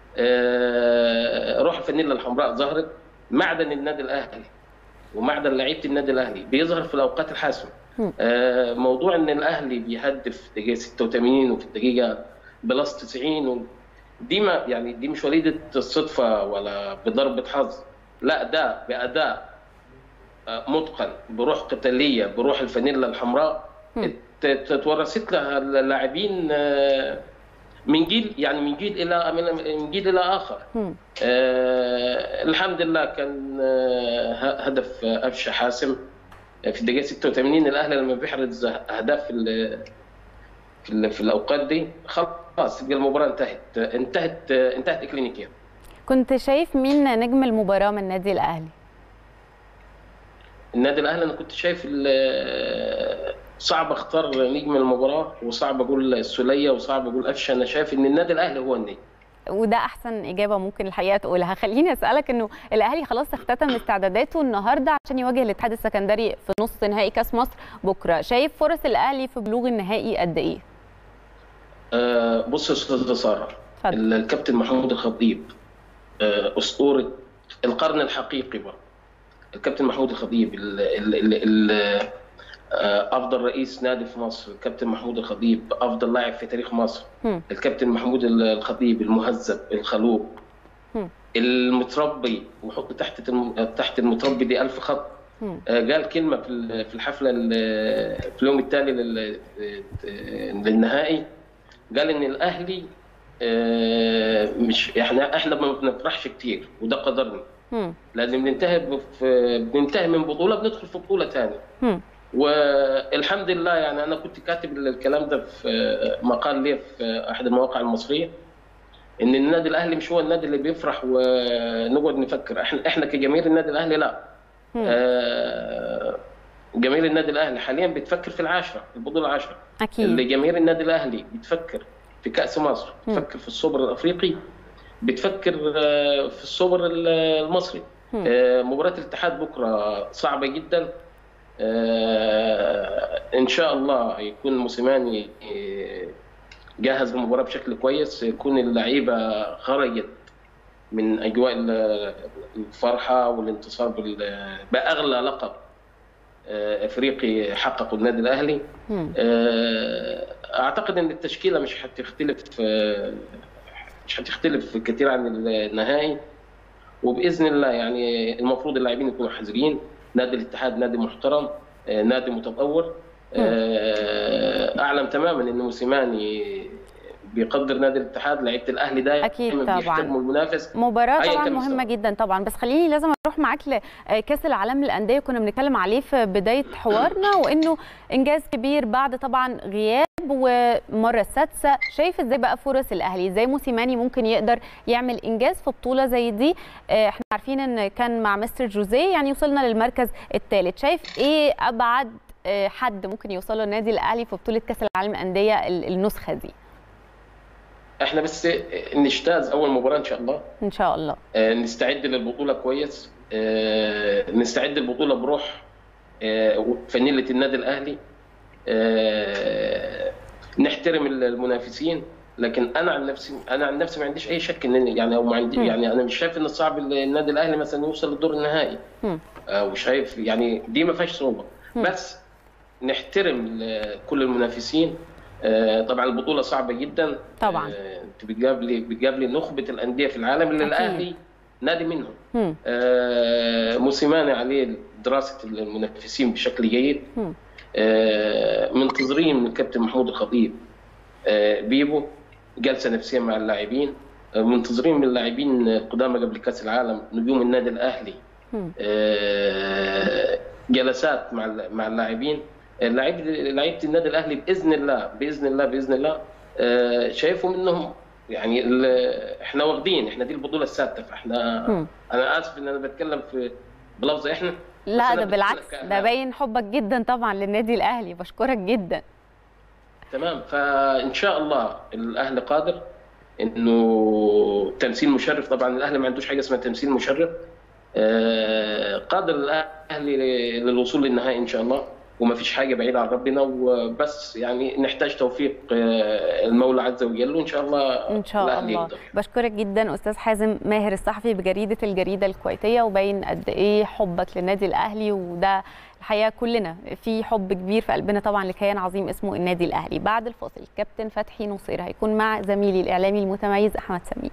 D: آه، روح الفانيلا الحمراء ظهرت معدن النادي الاهلي ومعدن لعيبه النادي الاهلي بيظهر في الاوقات الحاسمه
A: مم.
D: آه، موضوع ان الاهلي بيهدف في الدقيقه 86 وفي الدقيقه بلس 90 و- دي ما يعني دي مش وليده الصدفه ولا بضربه حظ لا ده باداء آه، متقن بروح قتاليه بروح الفانيلا الحمراء
A: مم.
D: ت- ت- تورثت لها اللاعبين آه، من جيل يعني من جيل الى من جيل الى اخر
A: مم.
D: آه الحمد لله كان آه ه- هدف آه، قفشه حاسم آه، في الدقيقه 86 الاهلي لما بيحرز اهداف في ال- في, ال- في الاوقات دي خلاص تبقى المباراه انتهت آه، انتهت آه، انتهت اكلينيكيا
A: كنت شايف مين نجم المباراه من النادي الاهلي
D: النادي الاهلي انا كنت شايف ال- صعب اختار نجم المباراه وصعب اقول السوليه وصعب اقول قفشه انا شايف ان النادي الاهلي هو النجم
A: وده احسن اجابه ممكن الحقيقه تقولها خليني اسالك انه الاهلي خلاص اختتم استعداداته النهارده عشان يواجه الاتحاد السكندري في نص نهائي كاس مصر بكره شايف فرص الاهلي في بلوغ النهائي قد ايه
D: آه، بص يا استاذ ساره
A: اتفضل.
D: ال- الكابتن محمود الخطيب آه، اسطوره القرن الحقيقي بقى الكابتن محمود الخطيب ال ال ال ال آه، افضل رئيس نادي في مصر الكابتن محمود الخطيب افضل لاعب في تاريخ مصر
A: مم.
D: الكابتن محمود الخطيب المهذب الخلوق
A: مم.
D: المتربي وحط تحت الم- تحت المتربي دي ألف خط
A: مم.
D: آه، قال كلمه في ال- في الحفله ال- في اليوم التالي لل- للنهائي قال ان الاهلي آه، مش احنا احنا ما بنفرحش كتير وده قدرنا
A: مم.
D: لازم ننتهي بف- بننتهي من بطوله بندخل في بطوله ثانيه
A: مم.
D: والحمد لله يعني انا كنت كاتب الكلام ده في مقال لي في احد المواقع المصريه ان النادي الاهلي مش هو النادي اللي بيفرح ونقعد نفكر احنا احنا كجماهير النادي الاهلي لا
A: مم.
D: آه، جماهير النادي الاهلي حاليا بتفكر في العاشره البطوله العاشره اللي
A: اكيد
D: جماهير النادي الاهلي بتفكر في كاس مصر
A: مم.
D: بتفكر في السوبر الافريقي بتفكر آه، في السوبر ال- المصري
A: مم.
D: آه، مباراه الاتحاد بكره صعبه جدا آه، ان شاء الله يكون موسيماني آه، جهز المباراه بشكل كويس يكون اللعيبه خرجت من اجواء ال- الفرحه والانتصار بال- باغلى لقب آه، افريقي حققه النادي الاهلي
A: مم.
D: آه، اعتقد ان التشكيله مش هتختلف آه، مش هتختلف كثير عن النهائي وباذن الله يعني المفروض اللاعبين يكونوا حذرين نادي الاتحاد نادي محترم آه، نادي متطور آه، اعلم تماما ان موسيماني بيقدر نادي الاتحاد لعيبه الاهلي دايما
A: أكيد طبعاً.
D: بيحترموا المنافس
A: مباراة
D: أيا
A: طبعا
D: كان
A: مهمة
D: مستوى.
A: جدا طبعا بس خليني لازم اروح معاك لكأس العالم للأندية كنا بنتكلم عليه في بداية حوارنا وانه انجاز كبير بعد طبعا غياب ومرة السادسة شايف ازاي بقى فرص الأهلي ازاي موسيماني ممكن يقدر يعمل انجاز في بطولة زي دي آه، احنا عارفين ان كان مع مستر جوزيه يعني وصلنا للمركز الثالث شايف ايه ابعد آه، حد ممكن يوصله النادي الاهلي في بطوله كاس العالم للانديه ال- النسخه دي
D: احنا بس نجتاز اول مباراه ان شاء الله
A: ان شاء الله
D: آه، نستعد للبطوله كويس آه، نستعد للبطوله بروح آه، فانيله النادي الاهلي آه، نحترم المنافسين لكن انا عن نفسي انا عن نفسي ما عنديش اي شك ان يعني او ما عندي
A: مم.
D: يعني انا مش شايف ان صعب النادي الاهلي مثلا يوصل للدور النهائي
A: مم.
D: آه، وشايف يعني دي ما فيهاش صعوبه
A: مم.
D: بس نحترم ال- كل المنافسين آه، طبعا البطوله صعبه جدا
A: طبعاً.
D: آه، انت بتقابلي بتقابلي نخبه الانديه في العالم اللي
A: أكيد.
D: الاهلي نادي منهم
A: مم.
D: آه، موسيماني عليه دراسه المنافسين بشكل جيد
A: مم.
D: آه، منتظرين من الكابتن محمود الخطيب آه، بيبو جلسه نفسيه مع اللاعبين آه، منتظرين من اللاعبين القدامى قبل كاس العالم نجوم النادي الاهلي
A: مم.
D: آه، جلسات مع مع اللاعبين اللاعب لعيبه النادي الاهلي باذن الله باذن الله باذن الله آه، شايفهم انهم يعني ال- احنا واخدين احنا دي البطوله السادسه فاحنا
A: مم.
D: انا اسف ان انا بتكلم في بلفظ احنا
A: لا
D: بس أنا
A: ده
D: بتكلم
A: بالعكس
D: كأهلاوي.
A: ده باين حبك جدا طبعا للنادي الاهلي بشكرك جدا
D: تمام فان شاء الله الاهلي قادر انه تمثيل مشرف طبعا الاهلي ما عندوش حاجه اسمها تمثيل مشرف آه، قادر الاهلي للوصول للنهائي ان شاء الله وما فيش حاجه بعيده عن ربنا وبس يعني نحتاج توفيق آه، المولى عز وجل وان شاء الله
A: ان شاء
D: الأهلي
A: الله
D: يقدر.
A: بشكرك جدا استاذ حازم ماهر الصحفي بجريده الجريده الكويتيه وباين قد ايه حبك للنادي الاهلي وده الحقيقه كلنا في حب كبير في قلبنا طبعا لكيان عظيم اسمه النادي الاهلي بعد الفاصل كابتن فتحي نصير هيكون مع زميلي الاعلامي المتميز احمد سمير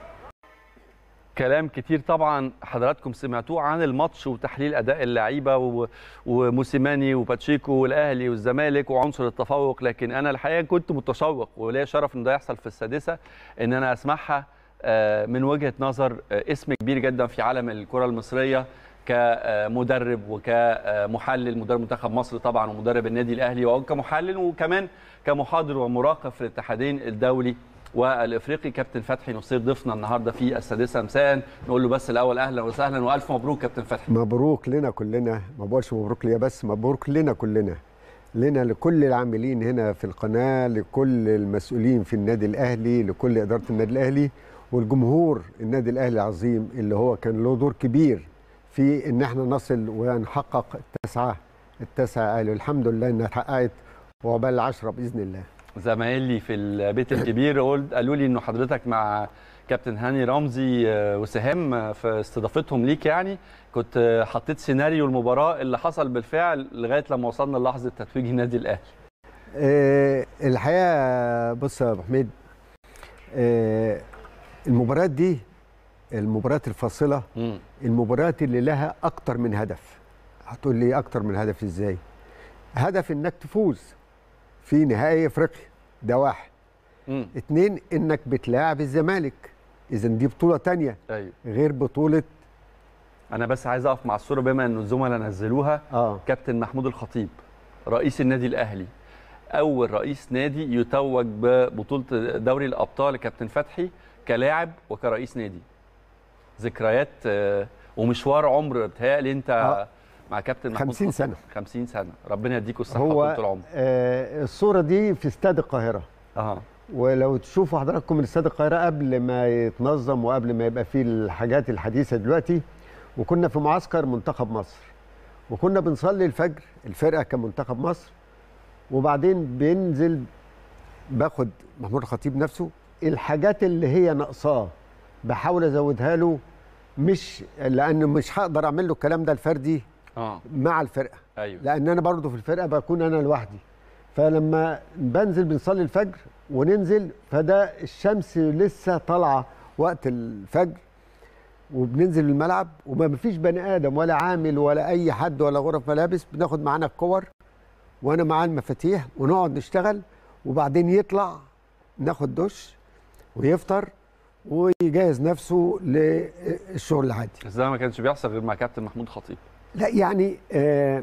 B: كلام كتير طبعا حضراتكم سمعتوه عن الماتش وتحليل اداء اللعيبه و- وموسيماني وباتشيكو والاهلي والزمالك وعنصر التفوق لكن انا الحقيقه كنت متشوق وليا شرف ان ده يحصل في السادسه ان انا اسمعها آه، من وجهه نظر آه، اسم كبير جدا في عالم الكره المصريه كمدرب وكمحلل مدرب منتخب مصر طبعا ومدرب النادي الاهلي وكمحلل وكمان كمحاضر ومراقب في الاتحادين الدولي والافريقي كابتن فتحي نصير ضيفنا النهارده في السادسه مساء نقول له بس الاول اهلا وسهلا والف مبروك كابتن فتحي
E: مبروك لنا كلنا ما بقولش مبروك ليا بس مبروك لنا كلنا لنا لكل العاملين هنا في القناة لكل المسؤولين في النادي الأهلي لكل إدارة النادي الأهلي والجمهور النادي الأهلي العظيم اللي هو كان له دور كبير في إن احنا نصل ونحقق التسعة التسعة أهلي الحمد لله إنها اتحققت وعقبال العشرة بإذن الله
B: زمايلي في البيت الكبير قلت قالوا لي انه حضرتك مع كابتن هاني رمزي آه، وسهام آه، في استضافتهم ليك يعني كنت آه، حطيت سيناريو المباراه اللي حصل بالفعل لغايه لما وصلنا للحظه تتويج النادي الاهلي
E: آه، الحقيقه بص يا ابو حميد آه، المباريات دي المباريات الفاصله
B: مم.
E: المباريات اللي لها اكتر من هدف هتقول لي اكتر من هدف ازاي هدف انك تفوز في نهائي افريقيا ده واحد
B: مم.
E: اتنين انك بتلاعب الزمالك اذا دي بطوله تانية
B: ايوه
E: غير بطوله
B: انا بس عايز اقف مع الصوره بما انه الزملاء نزلوها
E: اه
B: كابتن محمود الخطيب رئيس النادي الاهلي اول رئيس نادي يتوج ببطوله دوري الابطال كابتن فتحي كلاعب وكرئيس نادي ذكريات آه، ومشوار عمر بتهيألي انت
E: آه.
B: مع كابتن محمود
E: 50
B: خطيب.
E: سنة.
B: 50 سنه ربنا يديكوا الصحه
E: هو
B: طول العمر
E: آه الصوره دي في استاد القاهره
B: اه
E: ولو تشوفوا حضراتكم من استاد القاهره قبل ما يتنظم وقبل ما يبقى فيه الحاجات الحديثه دلوقتي وكنا في معسكر منتخب مصر وكنا بنصلي الفجر الفرقه كمنتخب مصر وبعدين بينزل باخد محمود الخطيب نفسه الحاجات اللي هي ناقصاه بحاول ازودها له مش لان مش هقدر اعمل له الكلام ده الفردي
B: اه
E: مع الفرقه
B: ايوه
E: لان انا برضو في الفرقه بكون انا لوحدي فلما بنزل بنصلي الفجر وننزل فده الشمس لسه طالعه وقت الفجر وبننزل الملعب وما فيش بني ادم ولا عامل ولا اي حد ولا غرف ملابس بناخد معانا الكور وانا معاه المفاتيح ونقعد نشتغل وبعدين يطلع ناخد دش ويفطر ويجهز نفسه للشغل العادي
B: بس ده ما كانش بيحصل غير مع كابتن محمود خطيب
E: لا يعني آه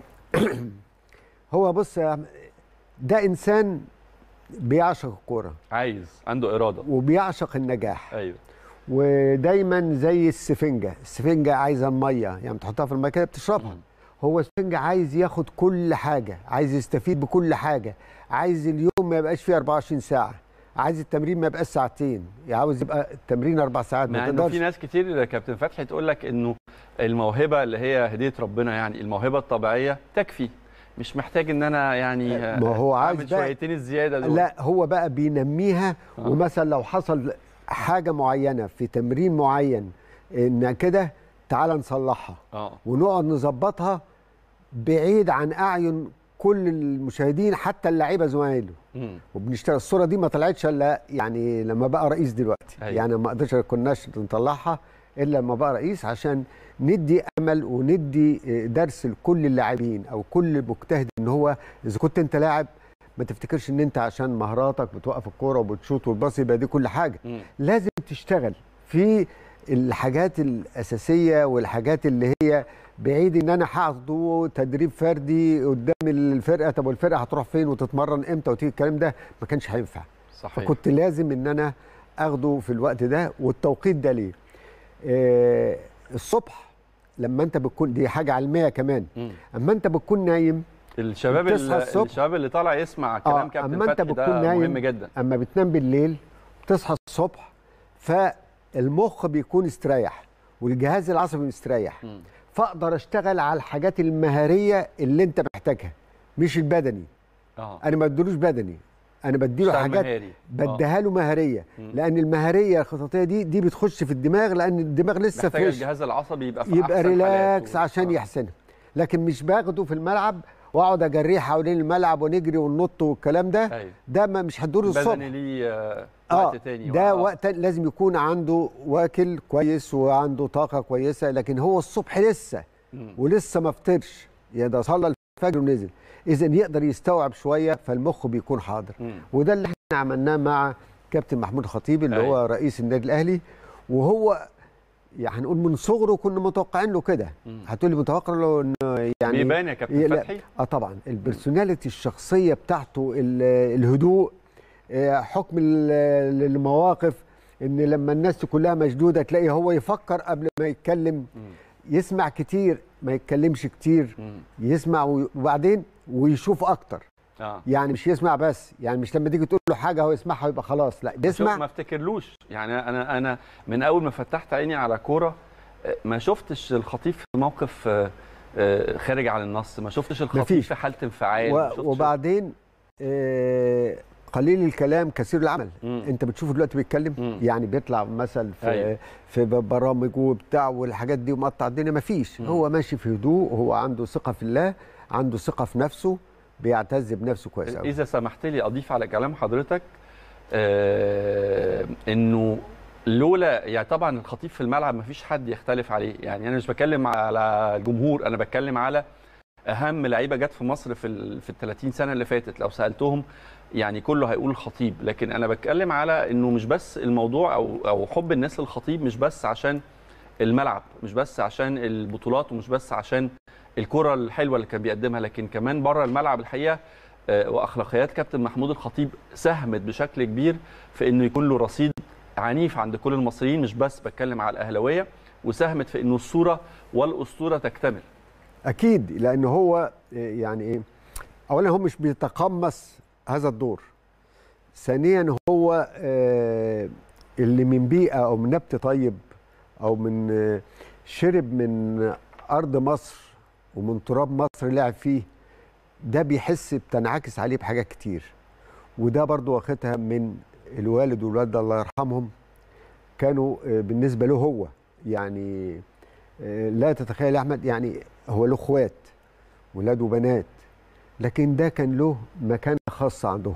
E: هو بص يا عم، ده انسان بيعشق الكوره
B: عايز عنده اراده
E: وبيعشق النجاح
B: ايوه
E: ودايما زي السفنجه السفنجه عايزه الميه يعني تحطها في الميه كده بتشربها هو السفنجه عايز ياخد كل حاجه عايز يستفيد بكل حاجه عايز اليوم ما يبقاش فيه 24 ساعه عايز التمرين ما يبقاش ساعتين عاوز يبقى التمرين اربع ساعات
B: مع
E: ما
B: انه
E: تقدرش
B: في ناس كتير يا كابتن فتحي تقول لك انه الموهبه اللي هي هديه ربنا يعني الموهبه الطبيعيه تكفي مش محتاج ان انا يعني
E: ما هو عايز
B: اعمل
E: بقى-
B: شويتين الزياده دول
E: لا هو بقى بينميها
B: آه.
E: ومثلا لو حصل حاجه معينه في تمرين معين ان كده تعال نصلحها
B: اه
E: ونقعد نظبطها بعيد عن اعين كل المشاهدين حتى اللعيبه زمايله
B: مم.
E: وبنشتغل الصوره دي ما طلعتش الا يعني لما بقى رئيس دلوقتي
B: أيوة.
E: يعني ما قدرش كناش نطلعها الا لما بقى رئيس عشان ندي امل وندي درس لكل اللاعبين او كل مجتهد ان هو اذا كنت انت لاعب ما تفتكرش ان انت عشان مهاراتك بتوقف الكوره وبتشوط وتباصي يبقى دي كل حاجه
B: مم.
E: لازم تشتغل في الحاجات الاساسيه والحاجات اللي هي بعيد ان انا هاخده تدريب فردي قدام الفرقه طب والفرقه هتروح فين وتتمرن امتى وتيجي الكلام ده ما كانش هينفع
B: صحيح
E: فكنت لازم ان انا اخده في الوقت ده والتوقيت ده ليه آه الصبح لما انت بتكون دي حاجه علميه كمان
B: مم.
E: اما انت بتكون نايم
B: الشباب
E: بتصحى
B: اللي
E: الصبح.
B: الشباب اللي طالع يسمع كلام
E: آه،
B: كابتن
E: أما أنت
B: فتحي ده
E: بتكون نايم
B: مهم جدا
E: اما بتنام بالليل تصحى الصبح فالمخ بيكون استريح والجهاز العصبي مستريح
B: مم.
E: فاقدر اشتغل على الحاجات المهاريه اللي انت محتاجها مش البدني
B: اه
E: انا ما بديلوش بدني انا بديله
B: اشتغل
E: حاجات
B: مهاري.
E: بديها له مهاريه
B: مم.
E: لان المهاريه الخططيه دي دي بتخش في الدماغ لان الدماغ لسه
B: محتاج
E: فريش
B: الجهاز العصبي يبقى في
E: يبقى
B: أحسن
E: ريلاكس
B: حالاته.
E: عشان
B: آه.
E: يحسنها لكن مش باخده في الملعب واقعد اجريه حوالين الملعب ونجري وننط والكلام ده
B: أيوة.
E: ده ما مش هتدور الصبح
B: بدني ليه آه،
E: اه
B: وقت تاني
E: ده
B: آه.
E: وقت لازم يكون عنده واكل كويس وعنده طاقه كويسه لكن هو الصبح لسه
B: مم.
E: ولسه ما فطرش يا ده صلى الفجر ونزل اذا يقدر يستوعب شويه فالمخ بيكون حاضر
B: مم.
E: وده اللي احنا عملناه مع كابتن محمود خطيب اللي
B: أيوة.
E: هو رئيس النادي الاهلي وهو يعني هنقول من صغره كنا متوقعين له كده
B: مم.
E: هتقولي متوقع له انه يعني
B: بيبان يا كابتن
E: ي- لا،
B: فتحي
E: اه طبعا البرسوناليتي الشخصيه بتاعته ال- الهدوء آه، حكم ال- المواقف ان لما الناس كلها مشدوده تلاقي هو يفكر قبل ما يتكلم
B: مم.
E: يسمع كتير ما يتكلمش كتير
B: مم.
E: يسمع وي- وبعدين ويشوف اكتر
B: اه
E: يعني مش يسمع بس يعني مش لما تيجي تقول له حاجه هو يسمعها ويبقى خلاص لا
B: شوف ما
E: يسمع
B: افتكرلوش يعني انا انا من اول ما فتحت عيني على كوره آه، ما شفتش الخطيب في موقف آه، آه، خارج عن النص ما شفتش الخطيب
E: مفيش.
B: في حاله انفعال ما
E: و-
B: شفتش-
E: وبعدين آه، قليل الكلام كثير العمل
B: مم.
E: انت بتشوفه دلوقتي بيتكلم
B: مم.
E: يعني بيطلع مثل في
B: أيوة.
E: في برامج وبتاع والحاجات دي ومقطع الدنيا مفيش
B: مم.
E: هو ماشي في هدوء هو عنده ثقه في الله عنده ثقه في نفسه بيعتز بنفسه كويس قوي
B: اذا سمحت لي اضيف على كلام حضرتك آه انه لولا يعني طبعا الخطيب في الملعب ما فيش حد يختلف عليه يعني انا مش بتكلم على الجمهور انا بتكلم على اهم لعيبه جت في مصر في ال في ال 30 سنه اللي فاتت لو سالتهم يعني كله هيقول الخطيب لكن انا بتكلم على انه مش بس الموضوع او او حب الناس للخطيب مش بس عشان الملعب مش بس عشان البطولات ومش بس عشان الكره الحلوه اللي كان بيقدمها لكن كمان بره الملعب الحقيقه آه، واخلاقيات كابتن محمود الخطيب ساهمت بشكل كبير في انه يكون له رصيد عنيف عند كل المصريين مش بس بتكلم على الاهلاويه وساهمت في انه الصوره والاسطوره تكتمل
E: اكيد لان هو آه، يعني ايه اولا هو مش بيتقمص هذا الدور ثانيا هو آه، اللي من بيئه او من نبت طيب او من آه، شرب من ارض مصر ومن تراب مصر لعب فيه ده بيحس بتنعكس عليه بحاجات كتير وده برضو واخدها من الوالد والوالده الله يرحمهم كانوا آه، بالنسبه له هو يعني آه، لا تتخيل يا احمد يعني هو له اخوات ولاد وبنات لكن ده كان له مكانه خاصه عندهم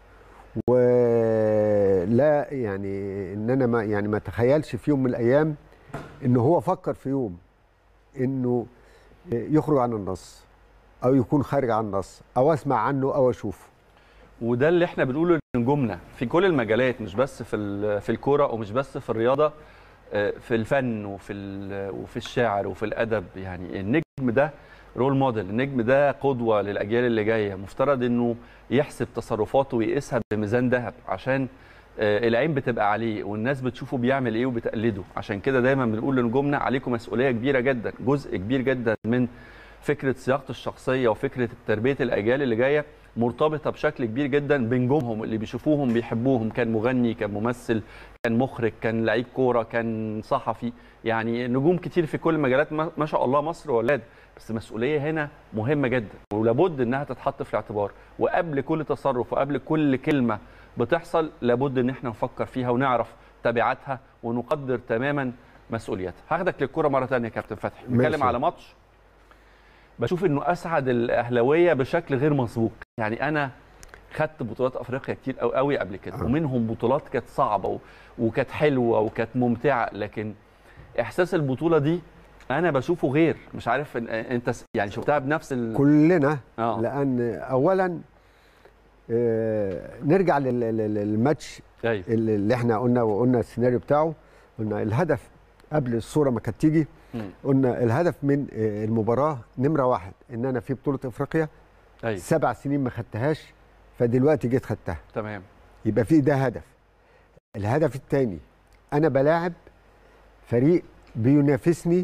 E: ولا يعني ان انا ما يعني ما تخيلش في يوم من الايام ان هو فكر في يوم انه يخرج عن النص او يكون خارج عن النص او اسمع عنه او اشوفه
B: وده اللي احنا بنقوله لنجومنا في كل المجالات مش بس في ال- في الكوره ومش بس في الرياضه آه، في الفن وفي ال- وفي الشعر وفي الادب يعني النجم ده رول موديل النجم ده قدوه للاجيال اللي جايه مفترض انه يحسب تصرفاته ويقيسها بميزان ذهب عشان آه، العين بتبقى عليه والناس بتشوفه بيعمل ايه وبتقلده عشان كده دايما بنقول لنجومنا عليكم مسؤوليه كبيره جدا جزء كبير جدا من فكره صياغه الشخصيه وفكره تربيه الاجيال اللي جايه مرتبطه بشكل كبير جدا بنجومهم اللي بيشوفوهم بيحبوهم كان مغني كان ممثل كان مخرج كان لعيب كوره كان صحفي يعني نجوم كتير في كل المجالات ما ما شاء الله مصر ولاد بس المسؤوليه هنا مهمه جدا ولابد انها تتحط في الاعتبار وقبل كل تصرف وقبل كل كلمه بتحصل لابد ان احنا نفكر فيها ونعرف تبعاتها ونقدر تماما مسؤوليتها هاخدك للكوره مره ثانيه يا كابتن فتحي نتكلم
E: ماشي.
B: على ماتش بشوف انه اسعد الاهلاويه بشكل غير مسبوق يعني انا خدت بطولات افريقيا كتير قوي قوي قبل كده
E: آه.
B: ومنهم بطولات كانت صعبه و... وكانت حلوه وكانت ممتعه لكن احساس البطوله دي انا بشوفه غير مش عارف إن- انت س- يعني شفتها بنفس ال...
E: كلنا
B: آه.
E: لان اولا آه، نرجع لل- لل- للماتش
B: ايوه
E: اللي اللي احنا قلنا وقلنا السيناريو بتاعه قلنا الهدف قبل الصوره ما كانت تيجي
B: مم.
E: قلنا الهدف من آه، المباراه نمره واحد ان انا في بطوله افريقيا
B: ايوه
E: سبع سنين ما خدتهاش فدلوقتي جيت خدتها
B: تمام
E: يبقى في ده هدف الهدف الثاني انا بلاعب فريق بينافسني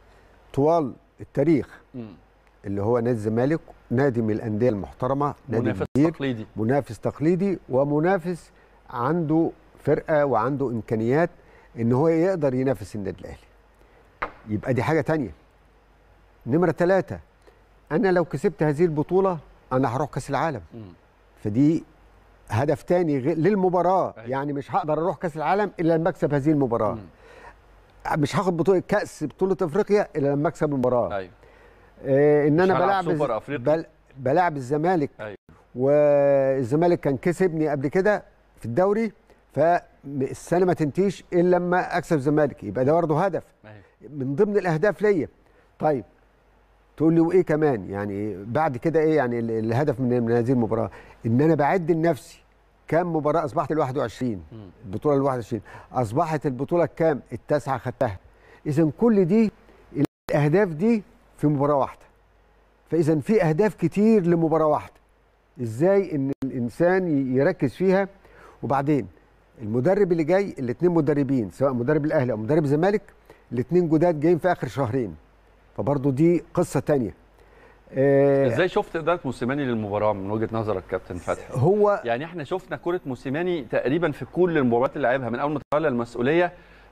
E: طوال التاريخ
B: مم.
E: اللي هو نادي الزمالك نادي من الانديه المحترمه نادي
B: منافس
E: كبير
B: تقليدي
E: منافس تقليدي ومنافس عنده فرقه وعنده امكانيات ان هو يقدر ينافس النادي الاهلي يبقى دي حاجه تانية نمره ثلاثة انا لو كسبت هذه البطوله انا هروح كاس العالم
B: مم.
E: فدي هدف تاني غير للمباراه
B: أيوة.
E: يعني مش هقدر اروح كاس العالم الا لما اكسب هذه المباراه
B: مم.
E: مش هاخد بطوله كاس بطوله افريقيا الا لما اكسب المباراه
B: ايوه
E: آه ان
B: مش
E: انا
B: هلعب
E: بلعب
B: سوبر
E: الز-
B: أفريقي.
E: بل بلعب الزمالك
B: أيوة.
E: والزمالك كان كسبني قبل كده في الدوري فالسنه ما تنتهيش الا لما اكسب الزمالك يبقى ده برضه هدف
B: أيوة.
E: من ضمن الاهداف ليا طيب تقول لي وايه كمان يعني بعد كده ايه يعني ال- الهدف من من هذه المباراه ان انا بعد لنفسي كام مباراه اصبحت ال 21
B: مم.
E: البطوله ال 21 اصبحت البطوله الكام التاسعه خدتها اذا كل دي الاهداف دي في مباراه واحده فاذا في اهداف كتير لمباراه واحده ازاي ان الانسان ي- يركز فيها وبعدين المدرب اللي جاي الاثنين مدربين سواء مدرب الاهلي او مدرب الزمالك الاثنين جداد جايين في اخر شهرين فبرضه دي قصه تانية آه
B: ازاي شفت اداره موسيماني للمباراه من وجهه نظرك كابتن فتحي
E: هو
B: يعني احنا شفنا كره موسيماني تقريبا في كل المباريات اللي لعبها من اول ما تولى المسؤوليه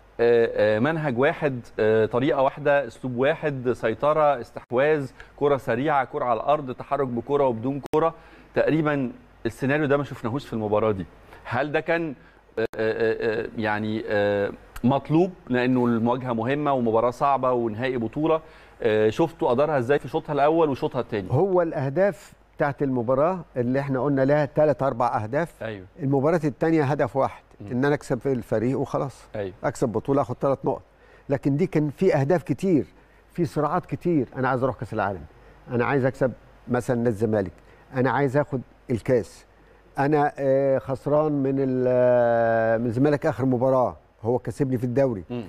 B: آه، آه، منهج واحد آه، طريقه واحده اسلوب واحد سيطره استحواذ كره سريعه كره على الارض تحرك بكره وبدون كره تقريبا السيناريو ده ما شفناهوش في المباراه دي هل ده كان آه، آه، آه، يعني آه، مطلوب لانه المواجهه مهمه ومباراه صعبه ونهائي بطوله آه، شفتوا ادارها ازاي في شوطها الاول وشوطها الثاني
E: هو الاهداف بتاعت المباراه اللي احنا قلنا لها ثلاث اربع اهداف
B: ايوه
E: المباراه الثانيه هدف واحد
B: مم.
E: ان انا اكسب في الفريق وخلاص
B: ايوه
E: اكسب بطوله اخد ثلاث نقط لكن دي كان في اهداف كتير في صراعات كتير انا عايز اروح كاس العالم انا عايز اكسب مثلا نادي الزمالك انا عايز اخد الكاس انا آه، خسران من ال- آه، من الزمالك اخر مباراه هو كسبني في الدوري
B: مم.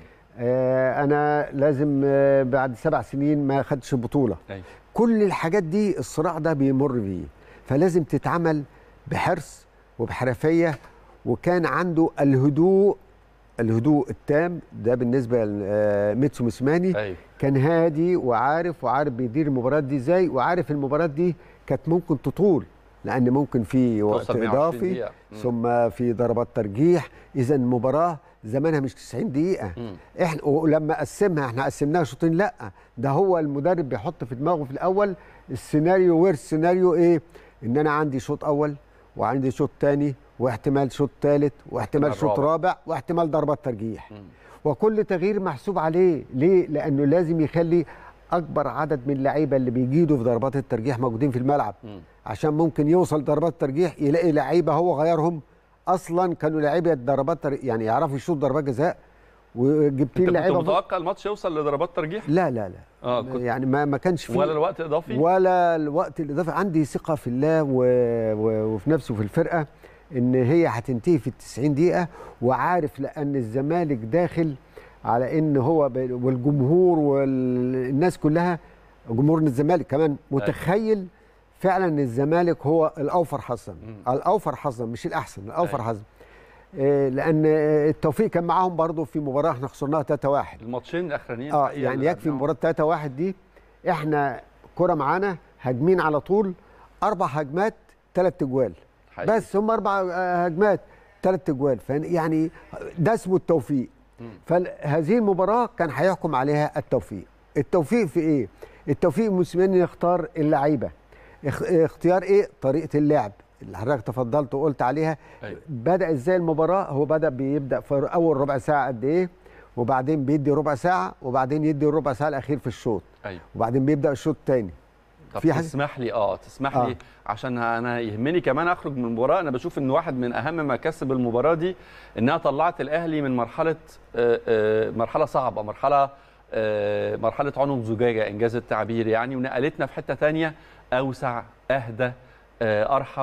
E: آه، انا لازم آه، بعد سبع سنين ما خدش البطوله
B: ايوه
E: كل الحاجات دي الصراع ده بيمر بيه فلازم تتعمل بحرص وبحرفيه وكان عنده الهدوء الهدوء التام ده بالنسبه لميتسو موسيماني
B: ايوه
E: كان هادي وعارف وعارف بيدير المباراه دي ازاي وعارف المباراه دي كانت ممكن تطول لان ممكن في وقت
B: توصل 120
E: اضافي
B: دقيقة. مم.
E: ثم في ضربات ترجيح اذا المباراه زمانها مش 90 دقيقه
B: مم.
E: احنا ولما قسمها احنا قسمناها شوطين لا ده هو المدرب بيحط في دماغه في الاول السيناريو وير سيناريو ايه ان انا عندي شوط اول وعندي شوط تاني واحتمال شوط ثالث واحتمال
B: احتمال
E: شوط
B: رابع.
E: رابع واحتمال ضربات ترجيح
B: مم.
E: وكل تغيير محسوب عليه ليه لانه لازم يخلي اكبر عدد من اللعيبه اللي بيجيدوا في ضربات الترجيح موجودين في الملعب
B: مم.
E: عشان ممكن يوصل ضربات ترجيح يلاقي لعيبه هو غيرهم اصلا كانوا لعيبه ضربات تر... يعني يعرفوا يشوط ضربات جزاء وجبت
B: انت
E: لي
B: كنت
E: لعيبه
B: متوقع الماتش يوصل لضربات ترجيح
E: لا لا لا
B: اه كنت
E: يعني ما ما كانش فيه
B: ولا الوقت اضافي
E: ولا الوقت الاضافي عندي ثقه في الله و... و... وفي نفسي وفي الفرقه ان هي هتنتهي في ال 90 دقيقه وعارف لان الزمالك داخل على ان هو ب... والجمهور والناس كلها جمهور الزمالك كمان متخيل فعلا ان الزمالك هو الاوفر حظا
B: مم.
E: الاوفر حظا مش الاحسن الاوفر
B: أيوة.
E: حظا آه، لان التوفيق كان معاهم برضو في مباراه احنا خسرناها 3-1
B: الماتشين الاخرانيين
E: اه
B: الحقيقة
E: يعني
B: اللي
E: يكفي
B: لعبناهم.
E: مباراه 3 1 دي احنا كره معانا هاجمين على طول اربع هجمات ثلاث تجوال
B: حقيقي.
E: بس هم اربع آه، هجمات ثلاث تجوال يعني ده اسمه التوفيق
B: مم.
E: فهذه المباراه كان هيحكم عليها التوفيق التوفيق في ايه التوفيق موسيماني يختار اللعيبه اخ- اختيار ايه طريقه اللعب اللي حضرتك تفضلت وقلت عليها
B: أيوة.
E: بدا ازاي المباراه هو بدا بيبدا في اول ربع ساعه قد ايه وبعدين بيدي ربع ساعه وبعدين يدي الربع ساعه الاخير في الشوط
B: ايوه
E: وبعدين بيبدا الشوط الثاني
B: طب
E: في حاجة؟
B: تسمح لي اه تسمح
E: آه.
B: لي عشان انا يهمني كمان اخرج من المباراه انا بشوف ان واحد من اهم مكاسب المباراه دي انها طلعت الاهلي من مرحله آه، آه، مرحله صعبه مرحله آه، مرحله عنق زجاجه انجاز التعبير يعني ونقلتنا في حته تانية اوسع اهدى آه، ارحب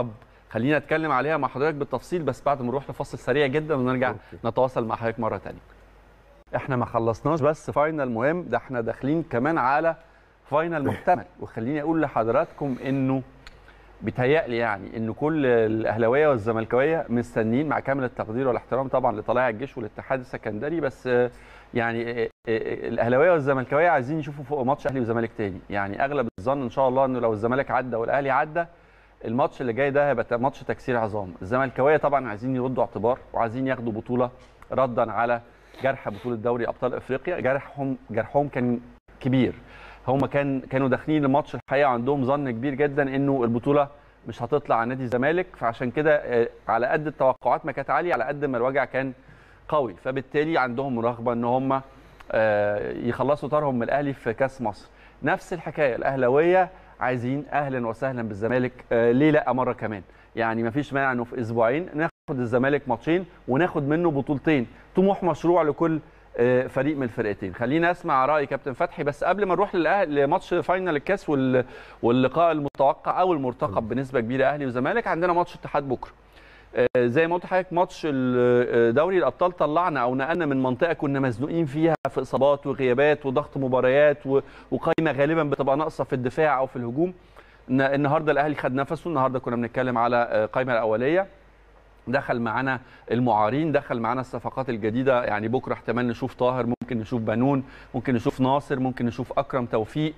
B: خلينا نتكلم عليها مع حضرتك بالتفصيل بس بعد ما نروح لفاصل سريع جدا ونرجع
E: أوكي.
B: نتواصل مع حضرتك مره ثانيه احنا ما خلصناش بس فاينل مهم ده احنا داخلين كمان على فاينل محتمل وخليني اقول لحضراتكم انه بيتهيألي يعني ان كل الاهلاويه والزملكاويه مستنيين مع كامل التقدير والاحترام طبعا لطلائع الجيش والاتحاد السكندري بس آه، يعني آه، آه، الاهلاويه والزملكاويه عايزين يشوفوا فوق ماتش اهلي وزمالك تاني يعني اغلب الظن ان شاء الله انه لو الزمالك عدى والاهلي عدى الماتش اللي جاي ده هيبقى ماتش تكسير عظام الزملكاويه طبعا عايزين يردوا اعتبار وعايزين ياخدوا بطوله ردا على جرح بطوله دوري ابطال افريقيا جرحهم جرحهم كان كبير هم كان كانوا داخلين الماتش الحقيقه عندهم ظن كبير جدا انه البطوله مش هتطلع على نادي الزمالك فعشان كده آه، على قد التوقعات ما كانت عاليه على قد ما الوجع كان قوي فبالتالي عندهم رغبه ان هم آه، يخلصوا طارهم من الاهلي في كاس مصر نفس الحكايه الاهلاويه عايزين اهلا وسهلا بالزمالك آه، ليه لا مره كمان يعني ما فيش مانع انه في اسبوعين ناخد الزمالك ماتشين وناخد منه بطولتين طموح مشروع لكل آه، فريق من الفرقتين خلينا اسمع راي كابتن فتحي بس قبل ما نروح للأه- لماتش فاينل الكاس وال- واللقاء المتوقع او المرتقب بنسبه كبيره اهلي وزمالك عندنا ماتش اتحاد بكره آه، زي ما قلت لحضرتك ماتش ال- آه، دوري الابطال طلعنا او نقلنا من منطقه كنا مزنوقين فيها في اصابات وغيابات وضغط مباريات و- وقايمه غالبا بتبقى ناقصه في الدفاع او في الهجوم ن- النهارده الاهلي خد نفسه النهارده كنا بنتكلم على آه، القايمه الاوليه دخل معانا المعارين دخل معانا الصفقات الجديده يعني بكره احتمال نشوف طاهر ممكن نشوف بنون ممكن نشوف ناصر ممكن نشوف اكرم توفيق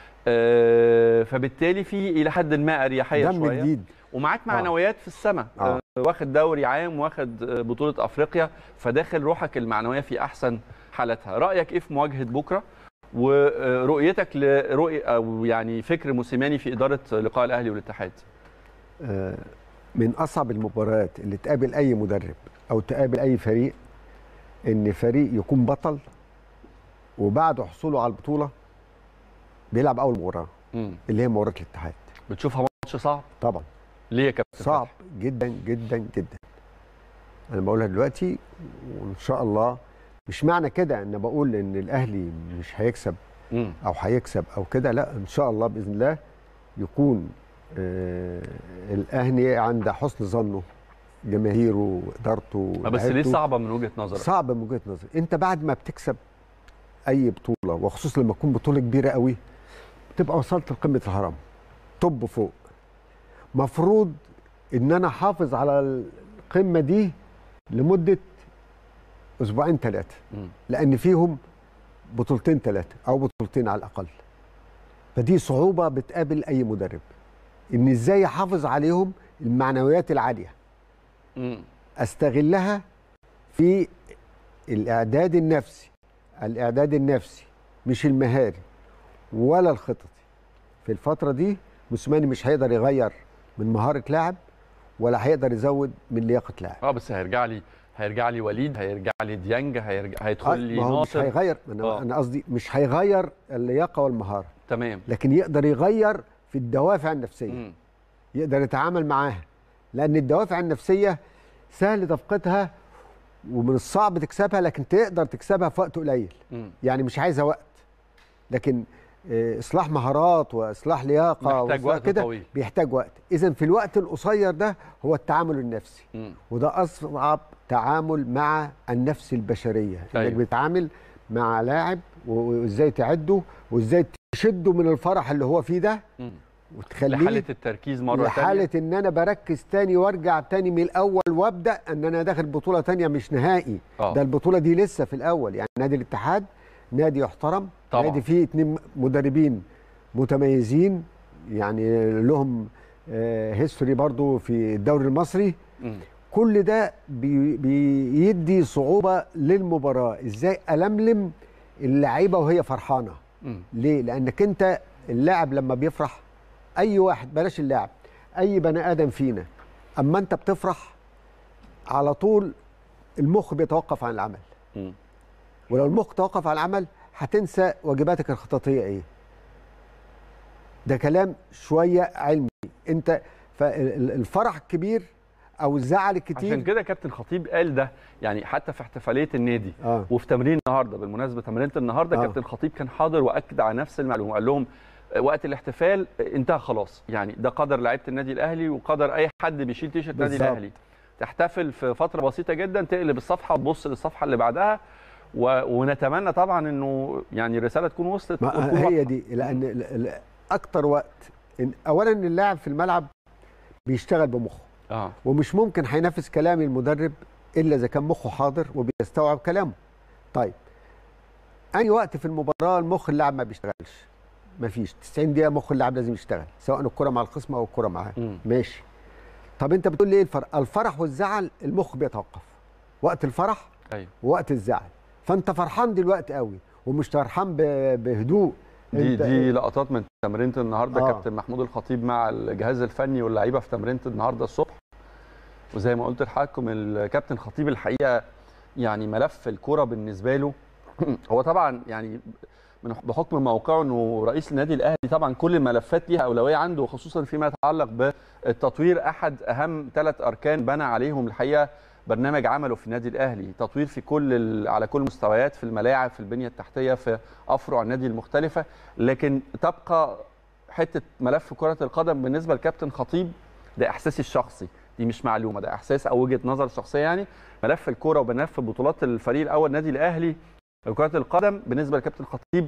B: آه، فبالتالي في الى حد ما اريحيه
E: دم
B: شويه
E: جديد
B: ومعاك معنويات في السماء
E: آه.
B: آه. واخد دوري عام واخد آه، بطوله افريقيا فداخل روحك المعنويه في احسن حالتها رايك ايه في مواجهه بكره ورؤيتك لرؤيه او يعني فكر موسيماني في اداره لقاء الاهلي والاتحاد
E: آه، من اصعب المباريات اللي تقابل اي مدرب او تقابل اي فريق ان فريق يكون بطل وبعد حصوله على البطوله بيلعب اول مباراه
B: مم.
E: اللي هي مباراه الاتحاد
B: بتشوفها ماتش صعب
E: طبعا
B: ليه يا كابتن
E: صعب
B: فتحي؟
E: جدا جدا جدا انا بقولها دلوقتي وان شاء الله مش معنى كده ان بقول ان الاهلي مش هيكسب
B: مم.
E: او هيكسب او كده لا ان شاء الله باذن الله يكون آه الاهلي عند حسن ظنه جماهيره وادارته
B: آه، بس ليه
E: ولاعيبته.
B: صعبه من وجهه نظرك
E: صعب من وجهه نظري انت بعد ما بتكسب اي بطوله وخصوصا لما تكون بطوله كبيره قوي بتبقى وصلت لقمه الهرم طب فوق مفروض ان انا احافظ على القمه دي لمده اسبوعين ثلاثه
B: مم.
E: لان فيهم بطولتين ثلاثه او بطولتين على الاقل فدي صعوبه بتقابل اي مدرب ان ازاي احافظ عليهم المعنويات العاليه
B: مم.
E: استغلها في الاعداد النفسي الاعداد النفسي مش المهاري ولا الخططي في الفتره دي موسيماني مش هيقدر يغير من مهاره لاعب ولا هيقدر يزود من لياقه لاعب
B: اه بس هيرجع لي هيرجع لي وليد هيرجع لي ديانج هيرجع هيدخل لي
E: ما هو مش
B: ناصر
E: هيغير انا
B: آه.
E: انا قصدي مش هيغير اللياقه والمهاره
B: تمام
E: لكن يقدر يغير في الدوافع النفسيه
B: مم.
E: يقدر يتعامل معاها لان الدوافع النفسيه سهل تفقدها ومن الصعب تكسبها لكن تقدر تكسبها في وقت قليل
B: مم.
E: يعني مش عايزه وقت لكن آه، اصلاح مهارات واصلاح لياقه
B: محتاج
E: وإصلاح
B: وقت
E: كده
B: طويل.
E: بيحتاج وقت اذا في الوقت القصير ده هو التعامل النفسي
B: مم.
E: وده اصعب تعامل مع النفس البشريه
B: أيوة.
E: انك بتتعامل مع لاعب و- وازاي تعده وازاي تشده من الفرح اللي هو فيه ده
B: مم.
E: وتخليه
B: لحاله التركيز مره
E: لحاله
B: ثانيه
E: ان انا بركز تاني وارجع تاني من الاول وابدا ان انا داخل بطوله تانية مش نهائي
B: آه.
E: ده البطوله دي لسه في الاول يعني نادي الاتحاد نادي يحترم
B: طبعاً.
E: نادي فيه اتنين مدربين متميزين يعني لهم هيستوري برضو في الدوري المصري
B: مم.
E: كل ده بي بيدي صعوبه للمباراه ازاي الملم اللعيبه وهي فرحانه
B: مم.
E: ليه لانك انت اللاعب لما بيفرح اي واحد بلاش اللاعب اي بني ادم فينا اما انت بتفرح على طول المخ بيتوقف عن العمل
B: مم.
E: ولو المخ توقف عن العمل هتنسى واجباتك الخططيه ايه ده كلام شويه علمي انت فالفرح الكبير او الزعل الكتير
B: عشان كده كابتن خطيب قال ده يعني حتى في احتفاليه النادي
E: آه.
B: وفي تمرين النهارده بالمناسبه تمرينه النهارده
E: آه.
B: كابتن خطيب كان حاضر واكد على نفس المعلومه قال لهم وقت الاحتفال انتهى خلاص يعني ده قدر لعيبه النادي الاهلي وقدر اي حد بيشيل تيشيرت النادي
E: بالظبط.
B: الاهلي تحتفل في فتره بسيطه جدا تقلب الصفحه وتبص للصفحه اللي بعدها و... ونتمنى طبعا انه يعني الرساله تكون وصلت وتكون
E: ما هي
B: واضحة.
E: دي لان ال- ال- اكتر وقت إن اولا اللاعب في الملعب بيشتغل بمخه
B: اه
E: ومش ممكن هينفذ كلام المدرب الا اذا كان مخه حاضر وبيستوعب كلامه طيب اي وقت في المباراه المخ اللاعب ما بيشتغلش مفيش 90 دقيقه مخ اللاعب لازم يشتغل سواء الكره مع الخصم او الكره معاه
B: مم.
E: ماشي طب انت بتقول لي ايه الفرق الفرح والزعل المخ بيتوقف وقت الفرح
B: ايوه
E: ووقت الزعل فانت فرحان دلوقتي قوي ومش فرحان ب- بهدوء
B: دي
E: انت-
B: دي لقطات من تمرينه النهارده
E: آه.
B: كابتن محمود الخطيب مع الجهاز الفني واللعيبه في تمرينه النهارده الصبح وزي ما قلت لحضراتكم الكابتن خطيب الحقيقه يعني ملف الكوره بالنسبه له هو طبعا يعني من بحكم موقعه انه رئيس النادي الاهلي طبعا كل الملفات ليها اولويه عنده خصوصا فيما يتعلق بالتطوير احد اهم ثلاث اركان بنى عليهم الحقيقه برنامج عمله في النادي الاهلي تطوير في كل ال- على كل المستويات في الملاعب في البنيه التحتيه في افرع النادي المختلفه لكن تبقى حته ملف كره القدم بالنسبه لكابتن خطيب ده احساسي الشخصي دي مش معلومه ده احساس او وجهه نظر شخصيه يعني ملف الكوره وملف بطولات الفريق الاول النادي الاهلي لكره القدم بالنسبه لكابتن خطيب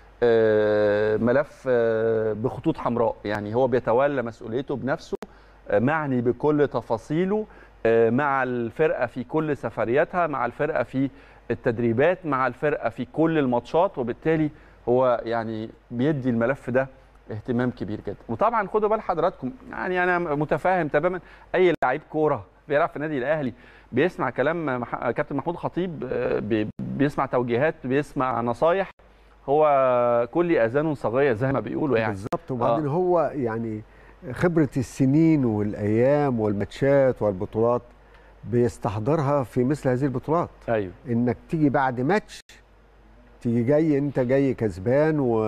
B: آه، ملف آه، بخطوط حمراء يعني هو بيتولى مسؤوليته بنفسه آه، معني بكل تفاصيله آه، مع الفرقه في كل سفرياتها مع الفرقه في التدريبات مع الفرقه في كل الماتشات وبالتالي هو يعني بيدي الملف ده اهتمام كبير جدا وطبعا خدوا بال حضراتكم يعني انا متفاهم تماما اي لعيب كوره بيلعب في النادي الاهلي بيسمع كلام مح... كابتن محمود خطيب آه، بي... بيسمع توجيهات بيسمع نصايح هو كل اذان صاغيه زي ما بيقولوا يعني
E: بالظبط وبعدين آه. هو يعني خبره السنين والايام والماتشات والبطولات بيستحضرها في مثل هذه البطولات
B: ايوه
E: انك تيجي بعد ماتش تيجي جاي انت جاي كسبان و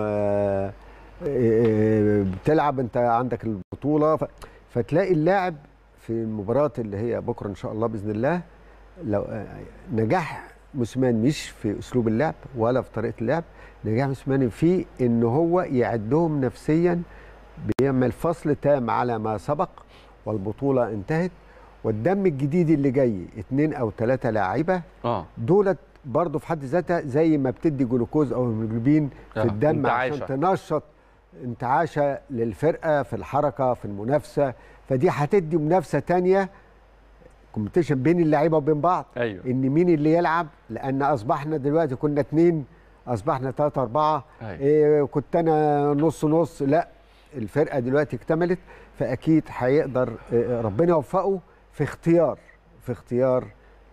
E: بتلعب انت عندك البطوله ف... فتلاقي اللاعب في المباراه اللي هي بكره ان شاء الله باذن الله لو نجاح موسيماني مش في اسلوب اللعب ولا في طريقه اللعب نجاح موسيماني في ان هو يعدهم نفسيا بيعمل فصل تام على ما سبق والبطوله انتهت والدم الجديد اللي جاي اتنين او ثلاثه لاعيبه
B: اه
E: دولت برضه في حد ذاتها زي ما بتدي جلوكوز او هيموجلوبين في
B: آه،
E: الدم عشان
B: انتعاشة.
E: تنشط انتعاشه للفرقه في الحركه في المنافسه فدي هتدي منافسه تانية كومبيتيشن بين اللعيبه وبين بعض
B: ايوه
E: ان مين اللي يلعب لان اصبحنا دلوقتي كنا اتنين اصبحنا ثلاثة أربعة
B: أيوة.
E: إيه كنت أنا نص نص لا الفرقة دلوقتي اكتملت فأكيد هيقدر إيه، ربنا يوفقه في اختيار في اختيار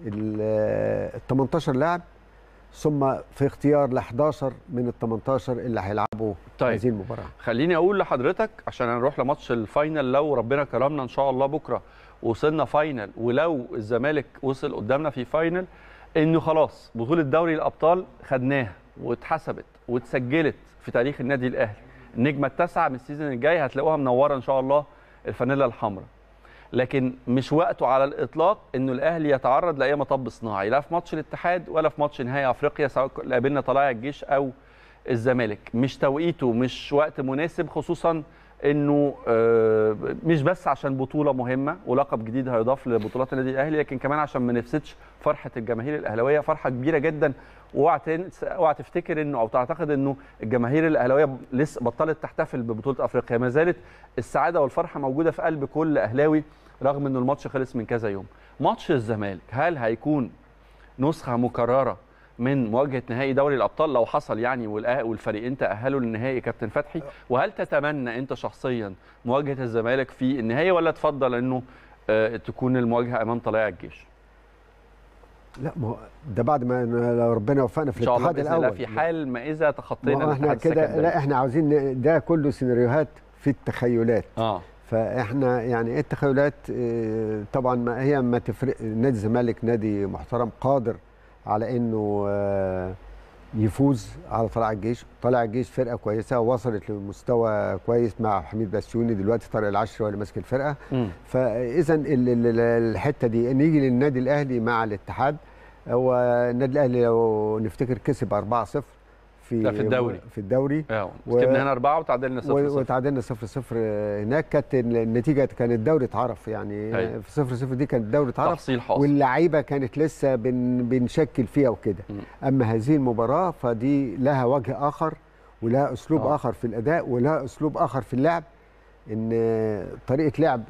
E: ال 18 لاعب ثم في اختيار ل 11 من ال 18 اللي هيلعبوا
B: طيب.
E: هذه المباراة
B: خليني اقول لحضرتك عشان هنروح لماتش الفاينل لو ربنا كرمنا ان شاء الله بكره وصلنا فاينل ولو الزمالك وصل قدامنا في فاينل انه خلاص بطوله دوري الابطال خدناها واتحسبت واتسجلت في تاريخ النادي الاهلي النجمه التاسعه من السيزون الجاي هتلاقوها منوره ان شاء الله الفانيلا الحمراء لكن مش وقته على الاطلاق انه الاهلي يتعرض لاي مطب صناعي لا في ماتش الاتحاد ولا في ماتش نهائي افريقيا سواء قابلنا طلائع الجيش او الزمالك مش توقيته مش وقت مناسب خصوصا انه آه، مش بس عشان بطوله مهمه ولقب جديد هيضاف لبطولات النادي الاهلي لكن كمان عشان ما نفسدش فرحه الجماهير الاهلاويه فرحه كبيره جدا واوعى تنس- اوعى تفتكر انه او تعتقد انه الجماهير الاهلاويه لسه بطلت تحتفل ببطوله افريقيا ما زالت السعاده والفرحه موجوده في قلب كل اهلاوي رغم انه الماتش خلص من كذا يوم ماتش الزمالك هل هيكون نسخه مكرره من مواجهه نهائي دوري الابطال لو حصل يعني والأه- والفريقين تاهلوا للنهائي كابتن فتحي وهل تتمنى انت شخصيا مواجهه الزمالك في النهائي ولا تفضل انه آه، تكون المواجهه امام طلائع الجيش
E: لا ما هو ده بعد ما لو ربنا وفقنا في
B: ان شاء الله
E: الاتحاد
B: باذن الله
E: الأول
B: في حال ما اذا
E: ما
B: تخطينا
E: هو احنا
B: الاتحاد
E: كده
B: السكندري.
E: لا احنا عاوزين ن- ده كله سيناريوهات في التخيلات
B: اه
E: فاحنا يعني إيه التخيلات آه، طبعا ما هي ما تفرق نادي الزمالك نادي محترم قادر على انه آه، يفوز على طلائع الجيش طلائع الجيش فرقه كويسه وصلت لمستوى كويس مع حميد بسيوني دلوقتي طارق العشري هو اللي ماسك الفرقه
B: مم.
E: فاذا ال- ال- ال- الحته دي نيجي للنادي الاهلي مع الاتحاد هو النادي الاهلي لو نفتكر كسب 4-0 في
B: ده في الدوري.
E: في الدوري
B: اه
E: و-
B: كسبنا هنا اربعه وتعادلنا صفر
E: و-
B: صفر
E: وتعادلنا 0 0 هناك كانت النتيجه كان الدوري اتعرف يعني
B: أيوة.
E: في 0 0 دي كان الدوري اتعرف
B: تحصيل حاصل
E: واللعيبه كانت لسه بن بنشكل فيها وكده
B: مم.
E: اما هذه المباراه فدي لها وجه اخر ولها اسلوب
B: آه.
E: آه. اخر في الاداء ولها اسلوب اخر في اللعب ان طريقه لعب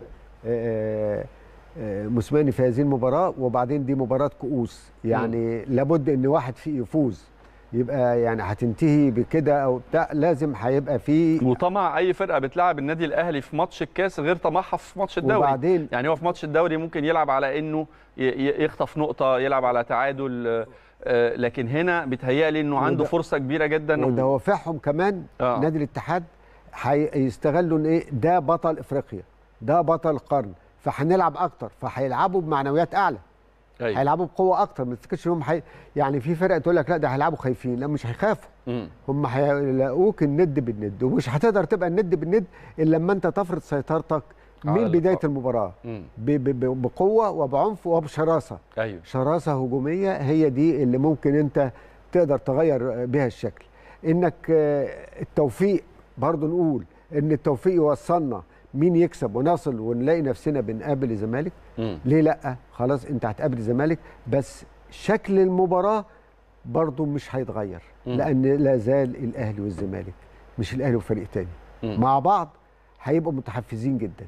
E: آه، آه، موسيماني في هذه المباراه وبعدين دي مباراه كؤوس يعني لابد ان واحد فيه يفوز يبقى يعني هتنتهي بكده او بتاع لازم هيبقى فيه
B: وطمع اي فرقه بتلعب النادي الاهلي في ماتش الكاس غير طمعها في ماتش الدوري
E: وبعدين
B: يعني هو في ماتش الدوري ممكن يلعب على انه ي- ي- يخطف نقطه يلعب على تعادل آه، آه، لكن هنا بيتهيألي انه عنده
E: وده-
B: فرصه كبيره جدا و-
E: ودوافعهم كمان
B: آه.
E: نادي الاتحاد هيستغلوا ان ايه ده بطل افريقيا ده بطل القرن فهنلعب اكتر فهيلعبوا بمعنويات اعلى
B: أيوة.
E: هيلعبوا بقوه اكتر ما تفتكرش ان هم حي... يعني في فرق تقول لك لا ده هيلعبوا خايفين لا مش هيخافوا
B: مم.
E: هم هيلاقوك الند بالند ومش هتقدر تبقى الند بالند الا لما انت تفرض سيطرتك
B: على
E: من بدايه
B: اللقاء.
E: المباراه
B: مم.
E: ب... ب... ب... بقوه وبعنف وبشراسه
B: ايوه
E: شراسه هجوميه هي دي اللي ممكن انت تقدر تغير بها الشكل انك آه، التوفيق برضو نقول ان التوفيق يوصلنا مين يكسب ونصل ونلاقي نفسنا بنقابل الزمالك
B: مم.
E: ليه لا خلاص انت هتقابل الزمالك بس شكل المباراه برضو مش هيتغير
B: مم.
E: لان لا زال الاهلي والزمالك مش الاهلي وفريق تاني
B: مم.
E: مع بعض هيبقوا متحفزين جدا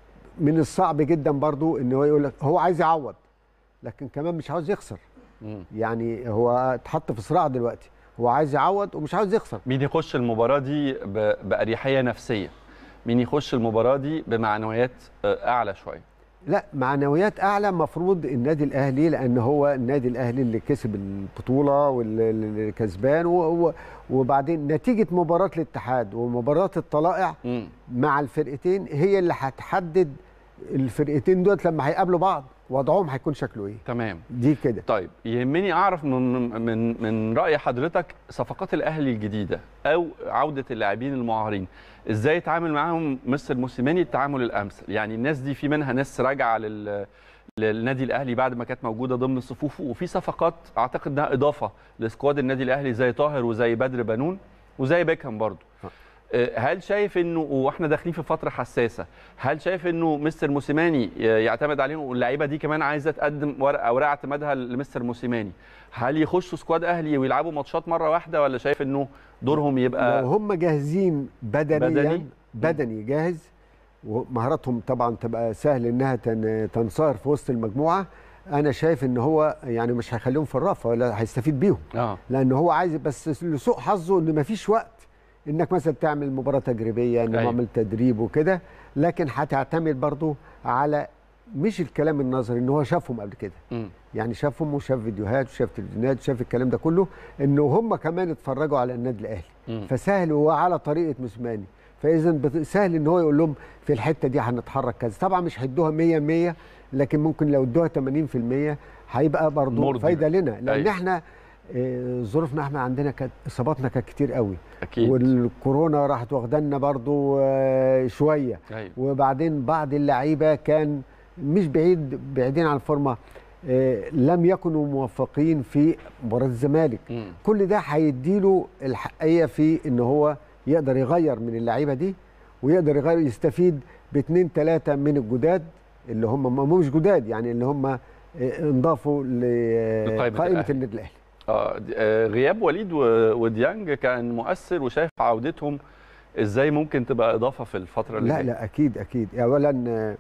E: من الصعب جدا برضو ان هو يقول لك هو عايز يعوض لكن كمان مش عاوز يخسر
B: مم.
E: يعني هو اتحط في صراع دلوقتي هو عايز يعوض ومش عاوز يخسر
B: مين يخش المباراه دي ب- باريحيه نفسيه مين يخش المباراه دي بمعنويات آه، اعلى شويه
E: لا معنويات اعلى مفروض النادي الاهلي لان هو النادي الاهلي اللي كسب البطوله واللي اللي كسبان و- و- وبعدين نتيجه مباراه الاتحاد ومباراه الطلائع
B: مم.
E: مع الفرقتين هي اللي هتحدد الفرقتين دول لما هيقابلوا بعض وضعهم هيكون شكله ايه
B: تمام
E: دي كده
B: طيب يهمني اعرف من من من راي حضرتك صفقات الاهلي الجديده او عوده اللاعبين المعارين ازاي يتعامل معاهم مستر موسيماني التعامل الامثل يعني الناس دي في منها ناس راجعه لل للنادي الاهلي بعد ما كانت موجوده ضمن صفوفه وفي صفقات اعتقد انها اضافه لسكواد النادي الاهلي زي طاهر وزي بدر بنون وزي بيكهام برضه آه، هل شايف انه واحنا داخلين في فتره حساسه هل شايف انه مستر موسيماني يعتمد عليهم واللعيبه دي كمان عايزه تقدم ورقه اوراق اعتمادها لمستر موسيماني هل يخشوا سكواد اهلي ويلعبوا ماتشات مره واحده ولا شايف انه دورهم
E: لو
B: يبقى
E: هم جاهزين بدنيا
B: بدني؟
E: بدني, بدني جاهز ومهاراتهم طبعا تبقى سهل انها تن- تنصهر في وسط المجموعه انا شايف ان هو يعني مش هيخليهم في الرف ولا هيستفيد بيهم
B: اه
E: لان هو عايز بس لسوء حظه ان مفيش وقت انك مثلا تعمل مباراه تجريبيه انه
B: أيوة.
E: عمل تدريب وكده لكن هتعتمد برضو على مش الكلام النظري ان هو شافهم قبل كده
B: مم.
E: يعني شافهم وشاف فيديوهات وشاف تلفزيونات وشاف الكلام ده كله انه هم كمان اتفرجوا على النادي الاهلي
B: مم.
E: فسهل هو على طريقه موسيماني فاذا بت- سهل ان هو يقول لهم في الحته دي هنتحرك كذا طبعا مش هيدوها 100 100 لكن ممكن لو ادوها 80% هيبقى برضه
B: مرضي.
E: فايده لنا لان
B: أيوة.
E: احنا آه، ظروفنا احنا عندنا كانت اصاباتنا كانت كتير قوي
B: اكيد
E: والكورونا راحت واخدانا برضه آه، شويه
B: ايوه
E: وبعدين بعض اللعيبه كان مش بعيد بعيدين عن الفورمه آه، لم يكونوا موفقين في مباراه الزمالك
B: مم.
E: كل ده هيديله الحقيه في ان هو يقدر يغير من اللعيبه دي ويقدر يغير يستفيد باثنين ثلاثه من الجداد اللي هم هم مش جداد يعني اللي هم آه، انضافوا
B: لقائمة
E: لقائمه
B: الأهلي.
E: النادي الاهلي
B: اه د- آه، غياب وليد و- وديانج كان مؤثر وشايف عودتهم ازاي ممكن تبقى اضافه في الفتره اللي
E: لا
B: جايه
E: لا اكيد اكيد اولا آه،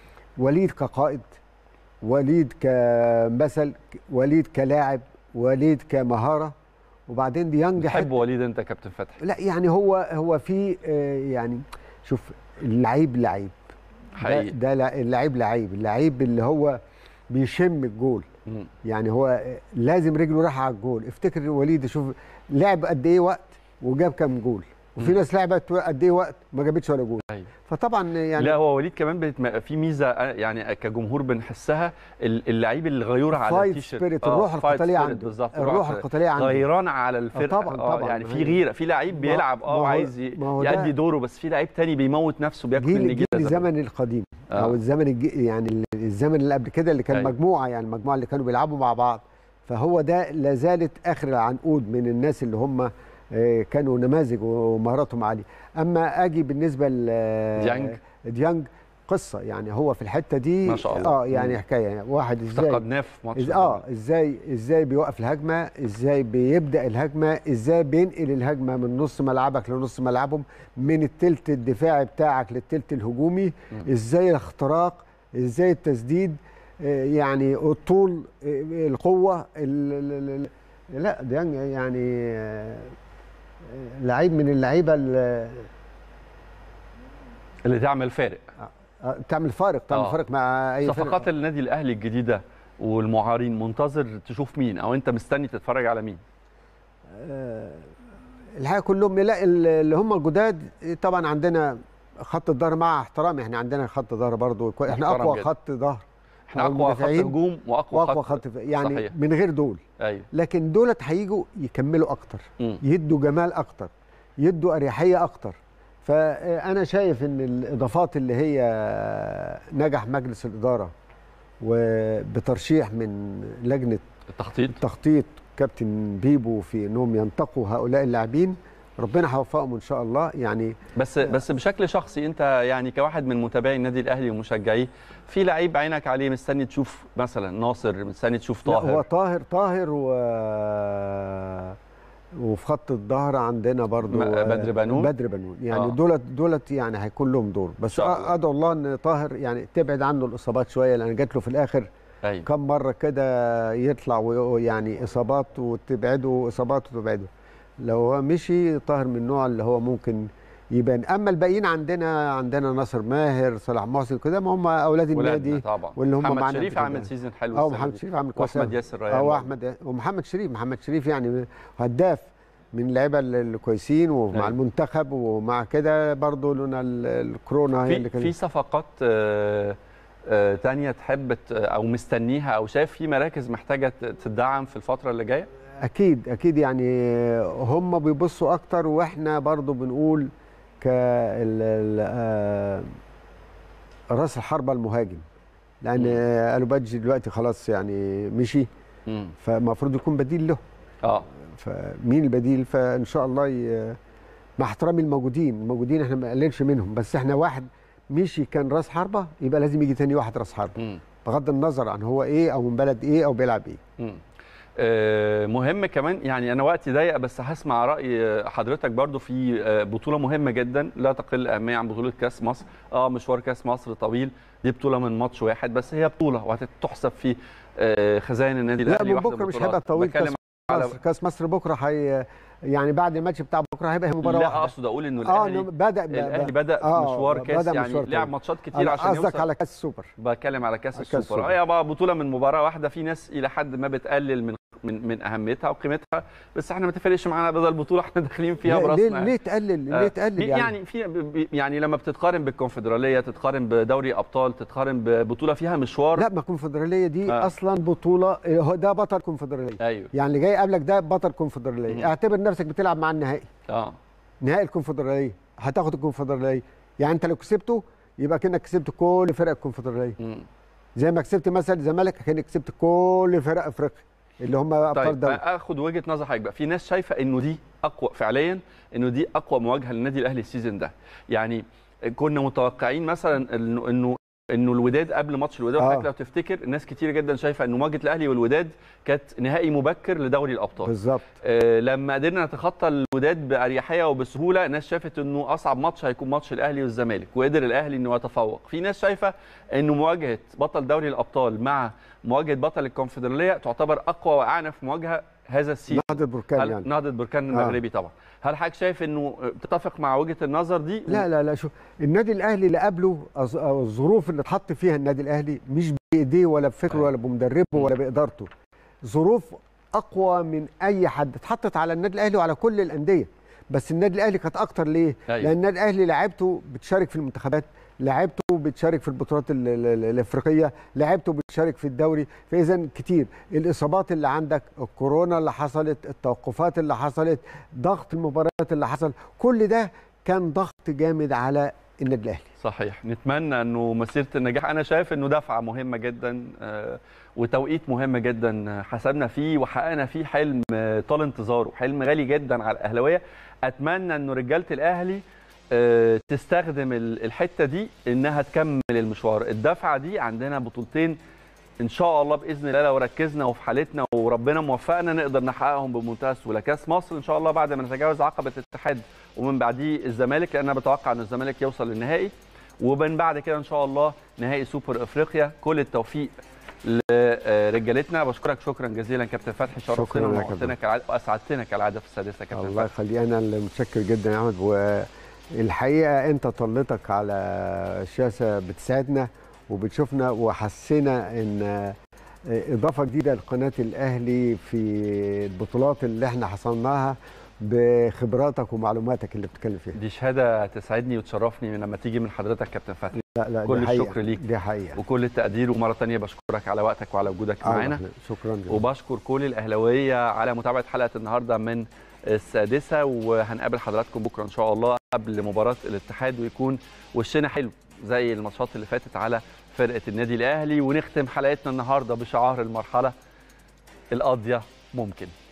E: وليد كقائد وليد كمثل وليد كلاعب وليد كمهاره وبعدين ديانج
B: بتحب
E: حتة-
B: وليد انت يا كابتن فتحي
E: لا يعني هو هو في آه، يعني شوف اللعيب لعيب ده,
B: حقيقي
E: ده لع- اللعيب لعيب اللعيب اللي هو بيشم الجول
B: مم.
E: يعني هو آه، لازم رجله رايحه على الجول افتكر وليد شوف لعب قد ايه وقت وجاب كام جول وفي
B: مم.
E: ناس لعبت قد ايه وقت ما جابتش ولا جول
B: أيوة.
E: فطبعا يعني
B: لا هو وليد كمان بتم... في ميزه آه، يعني كجمهور بنحسها ال- اللعيب اللي غيور على
E: فايت
B: التيشيرت
E: سبيريت
B: آه،
E: الروح
B: فايت
E: القتاليه
B: سبيريت
E: عنده
B: بالظبط
E: الروح القتاليه عنده
B: غيران على الفرقه
E: طبعاً،
B: آه،
E: طبعاً.
B: يعني في
E: هي-
B: غيره في لعيب
E: ما-
B: بيلعب
E: ما
B: اه
E: هو-
B: عايز ي-
E: ما هو ده-
B: يأدي دوره بس في لعيب تاني بيموت نفسه بياكل
E: جيل
B: النجيله
E: جيل
B: زي ما
E: الزمن القديم
B: آه.
E: او الزمن الج... يعني الزمن اللي قبل كده اللي كان
B: أيوة.
E: مجموعه يعني المجموعه اللي كانوا بيلعبوا مع بعض فهو ده لا زالت اخر العنقود من الناس اللي هم آه، كانوا نماذج ومهاراتهم عاليه اما اجي بالنسبه ل
B: ديانج.
E: ديانج قصه يعني هو في الحته دي
B: ما شاء الله.
E: اه يعني
B: مم.
E: حكايه يعني واحد ازاي
B: افتقدناه في ماتش
E: إز... اه ازاي ازاي بيوقف الهجمه ازاي بيبدا الهجمه ازاي بينقل الهجمه من نص ملعبك لنص ملعبهم من التلت الدفاعي بتاعك للتلت الهجومي ازاي الاختراق ازاي التسديد آه، يعني الطول آه، القوه ال... ال... ال... لا ده يعني آه، آه، لعيب من اللعيبه اللي
B: اللي تعمل فارق
E: آه، تعمل فارق تعمل
B: آه.
E: فارق مع اي فرقة.
B: صفقات النادي الاهلي الجديده والمعارين منتظر تشوف مين او انت مستني تتفرج على مين
E: الحقيقه كلهم لا اللي هم الجداد طبعا عندنا خط الظهر مع احترامي احنا عندنا خط ظهر برضو كوي- احنا
B: محترم
E: اقوى
B: جدا.
E: خط ظهر
B: احنا
E: أو
B: اقوى خط
E: المدافعين
B: هجوم واقوى
E: واقوى
B: خط,
E: خط يعني
B: صحيح.
E: من غير دول
B: ايوه
E: لكن دولت هيجوا يكملوا اكتر
B: مم.
E: يدوا جمال اكتر يدوا اريحيه اكتر فانا شايف ان الاضافات اللي هي نجح مجلس الاداره وبترشيح من لجنه
B: التخطيط
E: تخطيط كابتن بيبو في انهم ينتقوا هؤلاء اللاعبين ربنا هيوفقهم ان شاء الله يعني
B: بس بس بشكل شخصي انت يعني كواحد من متابعي النادي الاهلي ومشجعيه في لعيب عينك عليه مستني تشوف مثلا ناصر مستني تشوف
E: لا هو
B: طاهر
E: طاهر طاهر و وفي خط الظهر عندنا برضو
B: م- بدر بنون؟
E: بدر بنون يعني
B: آه.
E: آه. دولت دولت يعني هيكون لهم دور بس
B: شاء الله.
E: ادعو الله ان طاهر يعني تبعد عنه الاصابات شويه لان جات له في الاخر
B: ايوه
E: كم مره كده يطلع ويعني اصابات وتبعده اصابات وتبعده لو هو مشي طاهر من النوع اللي هو ممكن يبان اما الباقيين عندنا عندنا ناصر ماهر صلاح محسن كده ما هم اولاد
B: ولادنا
E: النادي
B: طبعا
E: واللي هم
B: محمد
E: معانا
B: شريف
E: في
B: عامل
E: كده.
B: سيزون حلو
E: اه
B: السنة
E: محمد
B: دي.
E: شريف عامل كويس
B: واحمد
E: أوي.
B: ياسر ريان
E: اه
B: برضه.
E: واحمد ومحمد شريف محمد شريف يعني هداف من اللعيبه الكويسين ومع
B: أيوة.
E: المنتخب ومع كده برضه لنا ال- الكورونا هي اللي
B: في
E: كانت
B: في صفقات آه، آه، تانية تحب ت- او مستنيها او شايف في مراكز محتاجه ت- تدعم في الفتره اللي جايه
E: اكيد اكيد يعني هم بيبصوا اكتر واحنا برضو بنقول ك ال- ال- آه، راس الحربه المهاجم لان
B: مم.
E: الوباجي دلوقتي خلاص يعني مشي
B: مم.
E: فالمفروض يكون بديل له
B: اه
E: فمين البديل فان شاء الله ي... مع احترامي الموجودين الموجودين احنا ما نقللش منهم بس احنا واحد مشي كان راس حربه يبقى لازم يجي تاني واحد راس حربه
B: مم.
E: بغض النظر عن هو ايه او من بلد ايه او بيلعب ايه
B: مم. آه، مهم كمان يعني انا وقتي ضيق بس هسمع راي حضرتك برضو في آه، بطوله مهمه جدا لا تقل اهميه عن بطوله كاس مصر اه مشوار كاس مصر طويل دي بطوله من ماتش واحد بس هي بطوله وهتحسب في آه، خزائن النادي
E: لا
B: الاهلي
E: من
B: واحدة
E: بكره مش
B: البطولات.
E: هيبقى طويل
B: بتكلم
E: كاس
B: على
E: مصر كاس مصر بكره هي يعني بعد الماتش بتاع بكره هيبقى مباراه
B: لا
E: واحده
B: اقصد اقول انه
E: اه
B: الاهلي
E: إنه بدا
B: الاهلي بدا في
E: آه،
B: مشوار كاس
E: بدأ
B: يعني
E: مشوار
B: لعب
E: تاني.
B: ماتشات كتير عشان
E: قصدك
B: يوصل
E: على كاس السوبر
B: بتكلم على كاس
E: كاس
B: السوبر
E: السوبر.
B: هي بقى بطوله من مباراه واحده في ناس الى حد ما بتقلل من من من اهميتها وقيمتها بس احنا ما تفرقش معانا بدل البطوله احنا داخلين فيها
E: ليه-
B: براسنا
E: ليه, ليه تقلل ليه تقلل
B: يعني,
E: يعني,
B: يعني في ب- يعني لما بتتقارن بالكونفدراليه تتقارن بدوري ابطال تتقارن ببطوله فيها مشوار
E: لا ما الكونفدراليه دي
B: آه.
E: آه. اصلا بطوله هو ده بطل كونفدراليه
B: ايوه
E: يعني اللي جاي قبلك ده بطل
B: مم.
E: كونفدراليه اعتبر نفسك بتلعب مع النهائي
B: اه
E: نهائي الكونفدراليه هتاخد الكونفدراليه يعني انت لو كسبته يبقى كانك كسبت كل فرق الكونفدراليه
B: مم.
E: زي ما كسبت مثلا الزمالك كانك كسبت كل فرق افريقيا اللي هم ابطال
B: طيب
E: دوري
B: اخد وجهه نظر حضرتك بقى في ناس شايفه انه دي اقوى فعليا انه دي اقوى مواجهه للنادي الاهلي السيزون ده يعني كنا متوقعين مثلا انه انه انه الوداد قبل ماتش الوداد
E: آه.
B: حضرتك لو تفتكر ناس كتير جدا شايفه انه مواجهه الاهلي والوداد كانت نهائي مبكر لدوري الابطال
E: بالظبط
B: آه، لما قدرنا نتخطى الوداد باريحيه وبسهوله ناس شافت انه اصعب ماتش هيكون ماتش الاهلي والزمالك وقدر الاهلي انه يتفوق في ناس شايفه انه مواجهه بطل دوري الابطال مع مواجهه بطل الكونفدراليه تعتبر اقوى واعنف مواجهه هذا السيزون
E: نهضه بركان
B: هل
E: يعني
B: نهضه بركان المغربي طبعا هل حضرتك شايف انه تتفق مع وجهه النظر دي
E: لا لا لا شوف النادي الاهلي اللي قبله أظ- أو الظروف اللي اتحط فيها النادي الاهلي مش بايديه ولا بفكره ولا بمدربه ولا بادارته ظروف اقوى من اي حد اتحطت على النادي الاهلي وعلى كل الانديه بس النادي الاهلي كانت اكتر ليه
B: أيوة.
E: لان النادي الاهلي لعيبته بتشارك في المنتخبات لعيبته بتشارك في البطولات ال- ال- ال- الافريقيه لعيبته بتشارك في الدوري فاذا كتير الاصابات اللي عندك الكورونا اللي حصلت التوقفات اللي حصلت ضغط المباريات اللي حصل كل ده كان ضغط جامد على النادي الاهلي
B: صحيح نتمنى انه مسيره النجاح انا شايف انه دفعه مهمه جدا آه، وتوقيت مهم جدا حسبنا فيه وحققنا فيه حلم آه، طال انتظاره حلم غالي جدا على الاهلاويه اتمنى انه رجاله الاهلي آه، تستخدم ال- الحته دي انها تكمل المشوار الدفعه دي عندنا بطولتين ان شاء الله باذن الله لو ركزنا وفي حالتنا وربنا موفقنا نقدر نحققهم بمنتهى السهوله كاس مصر ان شاء الله بعد ما نتجاوز عقبه الاتحاد ومن بعديه الزمالك لان انا بتوقع ان الزمالك يوصل للنهائي ومن بعد كده ان شاء الله نهائي سوبر افريقيا كل التوفيق لرجالتنا بشكرك شكرا جزيلا كابتن فتحي
E: شكراً
B: شرفتنا
E: يا
B: ونورتنا
E: كابتن.
B: كالعاده واسعدتنا كالعاده في السادسه كابتن
E: الله
B: فتحي
E: يخليك انا اللي متشكر جدا يا احمد والحقيقه انت طلتك على الشاشه بتساعدنا وبتشوفنا وحسينا ان اضافه جديده لقناه الاهلي في البطولات اللي احنا حصلناها بخبراتك ومعلوماتك اللي بتتكلم فيها
B: دي شهاده تسعدني وتشرفني لما تيجي من حضرتك كابتن فتحي
E: لا لا
B: كل
E: دي حقيقة.
B: الشكر ليك.
E: دي حقيقه
B: وكل التقدير ومره تانية بشكرك على وقتك وعلى وجودك معانا
E: الله، شكرا جدا
B: وبشكر كل الاهلاويه على متابعه حلقه النهارده من السادسه وهنقابل حضراتكم بكره ان شاء الله قبل مباراه الاتحاد ويكون وشنا حلو زي الماتشات اللي فاتت على فرقه النادي الاهلي ونختم حلقتنا النهارده بشعار المرحله القاضيه ممكن